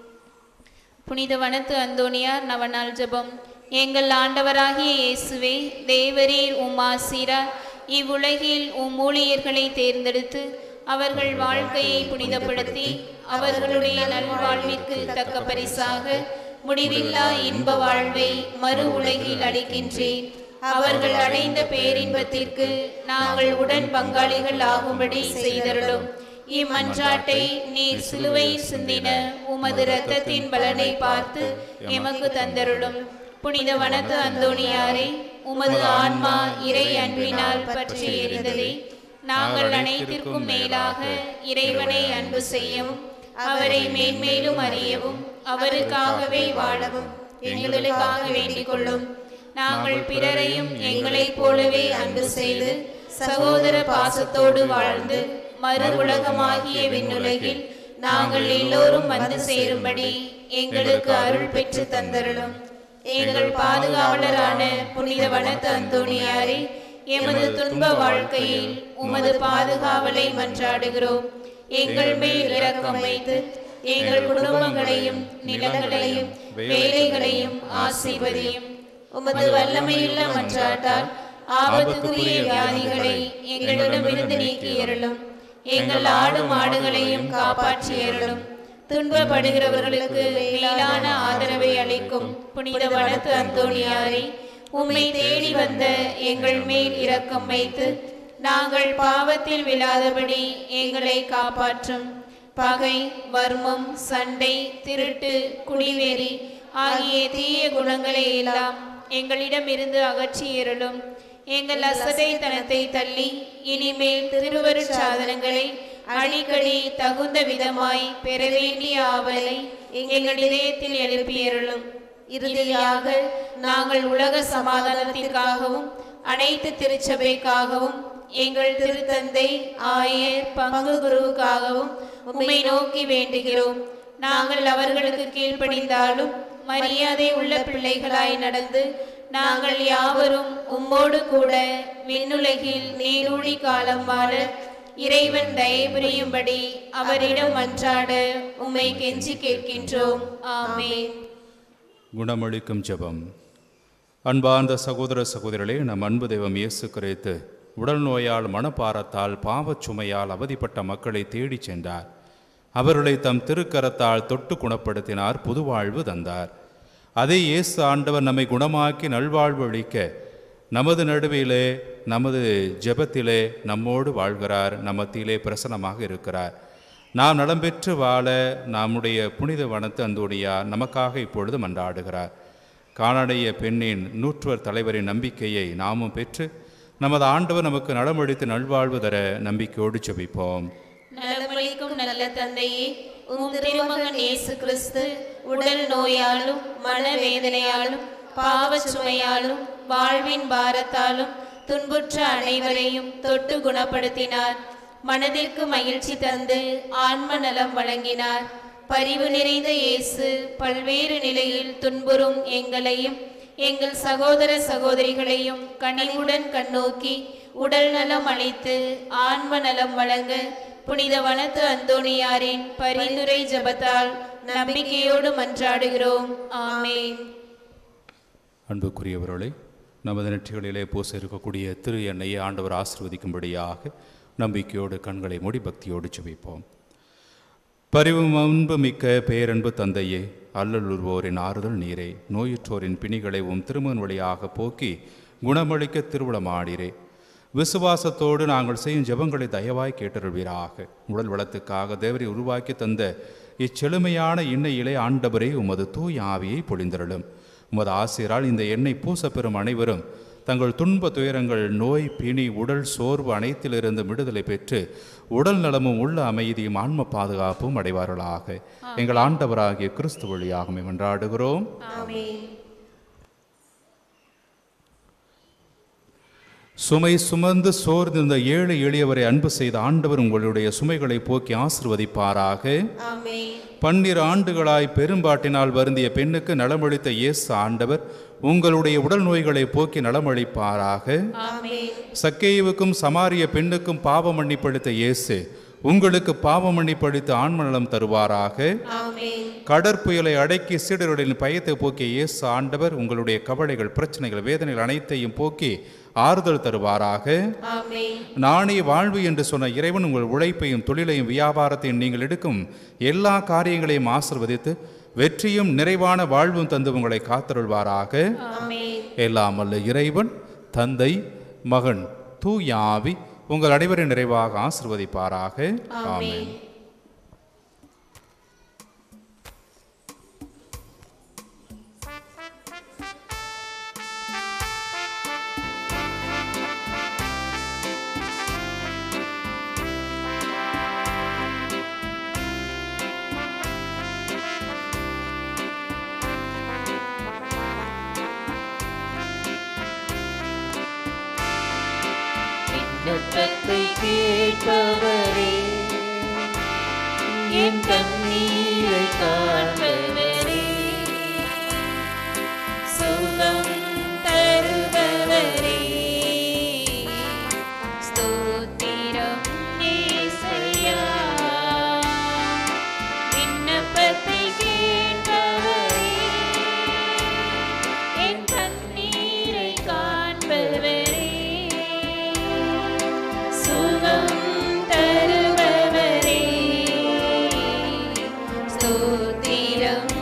M: புனித வனத்து அந்தோணியார் நவநாள் ஜெபம் எங்கள் ஆண்டவராகிய இயேசுவே தேவரீர் உம் ஆசீரார் இவ்வுலகில் உம் ஊழியர்களை தேர்ந்தெடுத்து அவர்கள் வாழ்க்கையை புனிதப்படுத்தி அவர்களுடைய நல்வாழ்விற்கு தக்க பரிசாக முடிவில்லா இன்ப வாழ்வை மறு உலகில் அளிக்கின்றேன் அவர்கள் அடைந்த பேரின்பத்திற்கு நாங்கள் உடன் பங்காளிகள் ஆகும்படி செய்தருளும் இம்மன்றாட்டை நீர் சிலுவையில் சிந்தின உமது இரத்தத்தின் பலனை பார்த்து எமக்கு தந்தருளும் புனித வனத்து அந்தோணியாரே உமது ஆன்மா இறை அன்பினால் பற்றி எரிந்ததே நாங்கள் அனைத்திற்கும் மேலாக இறைவனை அன்பு செய்யவும் அவரை மேன்மேலும் அறியவும் அவருக்காகவே வாழவும் எங்களுக்காக வேண்டிக் கொள்ளும் நாங்கள் பிறரையும் எங்களைப் போலவே அன்பு செய்து சகோதர பாசத்தோடு வாழ்ந்து மறு உலகமாகிய விண்ணுலகில் நாங்கள் எல்லோரும் வந்து சேரும்படி எங்களுக்கு அருள் பெற்று தந்தருளும் எங்கள் பாதுகாவலரான புனித வனத்து அந்தோணியாரே எமது துன்ப வாழ்க்கையில் உமது பாதுகாவலை மன்றாடுகிறோம் எங்கள் மேல் இரக்கம் வைத்து எங்கள் குடும்பங்களையும் நிலங்களையும் வேலைகளையும் ஆசீர்வதியும் உமது வல்லமையுள்ள மன்றாட்டால் ஆபத்துக்குரிய வியாதிகளை எங்களிடமிருந்து நீக்கியருளும் எங்கள் ஆடு மாடுகளையும் காப்பாற்றியருளும் துன்பப்படுகிறவர்களுக்கு மேலான ஆதரவை அளிக்கும் புனித வனத்து அந்தோணியாரே உம்மை தேடி வந்த எங்கள் மேல் இரக்கம் வைத்து நாங்கள் பாவத்தில் விழாதபடி எங்களை காப்பாற்றும் பகை வர்மம் சண்டை திருட்டு குடிவேறி ஆகிய தீய குணங்களை எல்லாம் எங்களிடமிருந்து அகற்றியருளும் எங்கள் அசதைத்தனத்தை தள்ளி இனிமேல் திருவருட் சாதனங்களை அடிக்கடி தகுந்த விதமாய் பெற வேண்டிய ஆவலை எங்கள் இதயத்தில் எழுப்பியருளும் இறுதியாக நாங்கள் உலக சமாதானத்திற்காகவும் அனைத்து திருச்சபைக்காகவும் எங்கள் திருத்தந்தை ஆயர் பங்கு குருவுக்காகவும் உம்மை நோக்கி வேண்டுகிறோம் நாங்கள் அவர்களுக்கு கீழ்ப்படிந்தாலும் மரியாதை உள்ள பிள்ளைகளாய் நடந்து நாங்கள் யாவரும் உம்மோடு கூட விண்ணுலகில் நீரூழி காலம் வாழ இறைவன் தயபுரியும்படி அவரிடம் மன்றாட உம்மை கெஞ்சி கேட்கின்றோம் ஆமென்
C: குணமளிக்கும் ஜெபம் அன்பார்ந்த சகோதர சகோதரிகளே நம் அன்பு தெய்வம் இயேசு கிறிஸ்து உடல் நோயால் மனப்பாரத்தால் பாவச் சுமையால் அவதிப்பட்ட மக்களை தேடிச் சென்றார் அவர்களை தம் திருக்கரத்தால் தொட்டு குணப்படுத்தினார் புதுவாழ்வு தந்தார் அதே இயேசு ஆண்டவர் நம்மை குணமாக்கி நல்வாழ்வு அளிக்க நமது நடுவிலே நமது ஜெபத்திலே நம்மோடு வாழ்கிறார் நமத்திலே பிரசனமாக இருக்கிறார் நாம் நலம் பெற்று வாழ நம்முடைய புனித வனத்து அந்தோடியார் நமக்காக இப்பொழுது மன்றாடுகிறார் காணடைய பெண்ணின் நூற்றுவர் தலைவரின் நம்பிக்கையை நாமும் பெற்று நமது ஆண்டவர் நமக்கு நலமளித்து நல்வாழ்வு தர நம்பிக்கையோடு செபிப்போம்
M: நலமளிக்கும் நல்ல தந்தையே உம் திருமகன் இயேசு கிறிஸ்து உடல் நோயாலும் மனவேதனையாலும் பாவச் சுமையாலும் வாழ்வின் பாரத்தாலும் துன்புற்ற அனைவரையும் தொட்டு குணப்படுத்தினார் மனதிற்கு மகிழ்ச்சி தந்து ஆன்ம நலம் வழங்கினார் பரிவு நிறைந்த இயேசு பல்வேறு நிலையில் துன்புறும் எங்களையும் எங்கள் சகோதர சகோதரிகளையும் கனிவுடன் கண்ணோக்கி உடல் நலம் அளித்து ஆன்ம நலம் வழங்க புனித வனத்து அந்தோணியாரின் பரிந்துரை ஜெபத்தால் நம்பிக்கையோடு மன்றாடுகிறோம் ஆமென்
C: அன்புக்குரியவர்களே நமது நெற்றிகளிலே பூச இருக்கக்கூடிய திரு எண்ணெயை ஆண்டவர் ஆசிர்வதிக்கும்படியாக நம்பிக்கையோடு கண்களை மூடி பக்தியோடு செபிப்போம் பரிவும் அன்பு மிக்க பேரன்பு தந்தையே அல்லலுறுவோரின் ஆறுதல் நீரே நோயுற்றோரின் பிணிகளை உம் திருமண் வழியாக போக்கி குணமளிக்க திருவிழமாடிரே விசுவாசத்தோடு நாங்கள் செய்யும் ஜெபங்களை தயவாய் கேட்டருள்வீராக உடல் வளத்துக்காக தேவரை உருவாக்கி தந்த இச்செழுமையான எண்ணெயிலே ஆண்டவரே உமது தூய் ஆவியை பொழிந்தருளும் உமது ஆசிரியரால் இந்த எண்ணெய் பூச பெறும் அனைவரும் தங்கள் துன்ப துயரங்கள் நோய் பிணி உடல் சோர்வு அனைத்திலிருந்து விடுதலை பெற்று உடல் நலமும் உள்ள அமைதியும் ஆன்ம பாதுகாப்பும் அடைவார்களாக எங்கள் ஆண்டவராகிய கிறிஸ்து வழியாக மன்றாடுகிறோம்
M: ஆமென்
C: சுமை சுமந்து சோர்ந்திருந்த ஏழை எளியவரை அன்பு செய்த ஆண்டவர் உங்களுடைய சுமைகளை போக்கி ஆசிர்வதிப்பாராக
M: ஆமென்
C: பன்னிரு ஆண்டுகளாய் பெரும்பாட்டினால் வருந்திய பெண்ணுக்கு நலமளித்த இயேசு ஆண்டவர் உங்களுடைய உடல் நோய்களை போக்கி நலமளிப்பாராக
M: ஆமென்
C: சக்கேயுவுக்கும் சமாரிய பெண்ணுக்கும் பாவ மன்னிப்பளித்த இயேசு உங்களுக்கு பாவ மன்னிப்பளித்து ஆன்ம நலம் தருவாராக
M: ஆமென்
C: கடற்புயலை அடக்கி சீடர்களின் பயத்தை போக்கிய இயேசு ஆண்டவர் உங்களுடைய கவலைகள் பிரச்சனைகள் வேதனைகள் அனைத்தையும் போக்கி ஆறுதல் தருவாராக
M: ஆமென்
C: நானே வாழ்வு என்று சொன்ன இறைவன் உங்கள் உழைப்பையும் தொழிலையும் வியாபாரத்தையும் நீங்கள் எடுக்கும் எல்லா காரியங்களையும் ஆசிர்வதித்து வெற்றியும் நிறைவான வாழ்வும் தந்து உங்களை காத்தருள்வாராக
M: ஆமென்
C: எல்லாம் வல்ல இறைவன் தந்தை மகன் தூய ஆவி உங்கள் அனைவரின் நிறைவாக ஆசிர்வதிப்பாராக ஆமென்
O: விண்ணப்பத்தை கேட்பவரே என் கண்ணீரை காண்பவரே
M: சுகம் தருபவரே ஸ்தோத்திரம் இயேசையா விண்ணப்பத்தை கேட்பவரே என் கண்ணீரை காண்பவரே சுகம் தருபவரே ஸ்தோத்திரம்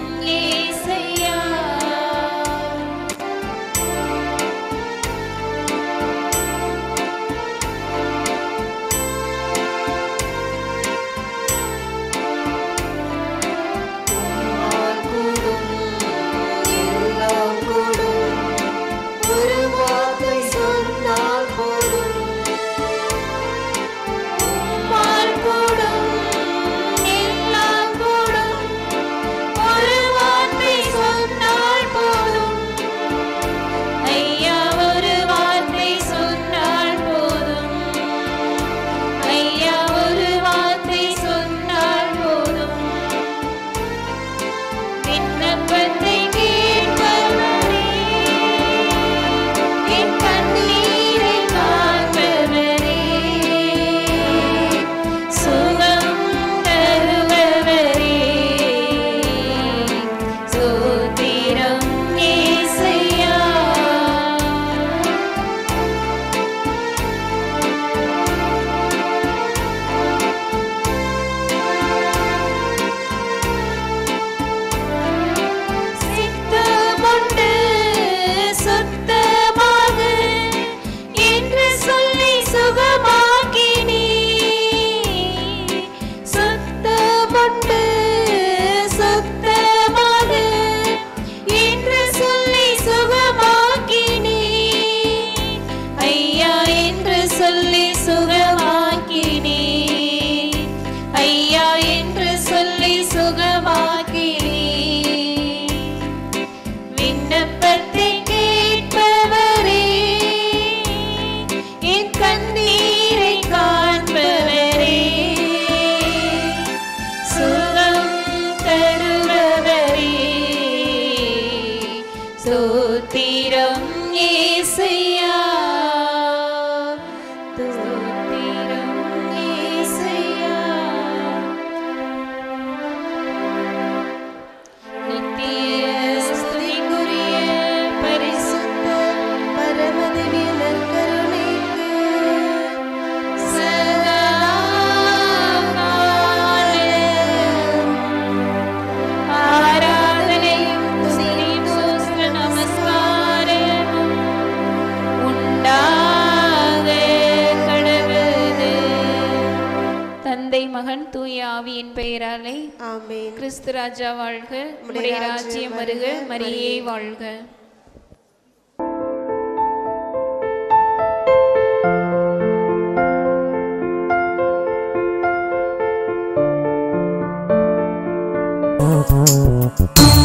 M: என்று சொல்லி சுகமாக்கினீ விண்ணப்பத்தை கேட்பவரே என் கண்ணீரை காண்பவரே சுகம் தருபவரே சோத்திரம் ஏசையா தோத்திரம் ஏசையா நித்திய ஸ்துதிக்குரிய பரிசுத்த பரமதிவிய நற்கருணைக்கு சதாகாலம் ஆராதனையும் துதியும் ஸ்தோத்திர நமஸ்காரமும் உண்டாக கடவுது தந்தை மகன் தூய ஆவியின் பெயராலே
N: ஆமென்
M: கிறிஸ்து ராஜா வாழ்க
N: உம்முடைய
M: உடைய
N: ராஜ்யம்
M: ராஜ்யம்
N: வருக,
M: வருக மரியே வாழ்க
O: Oh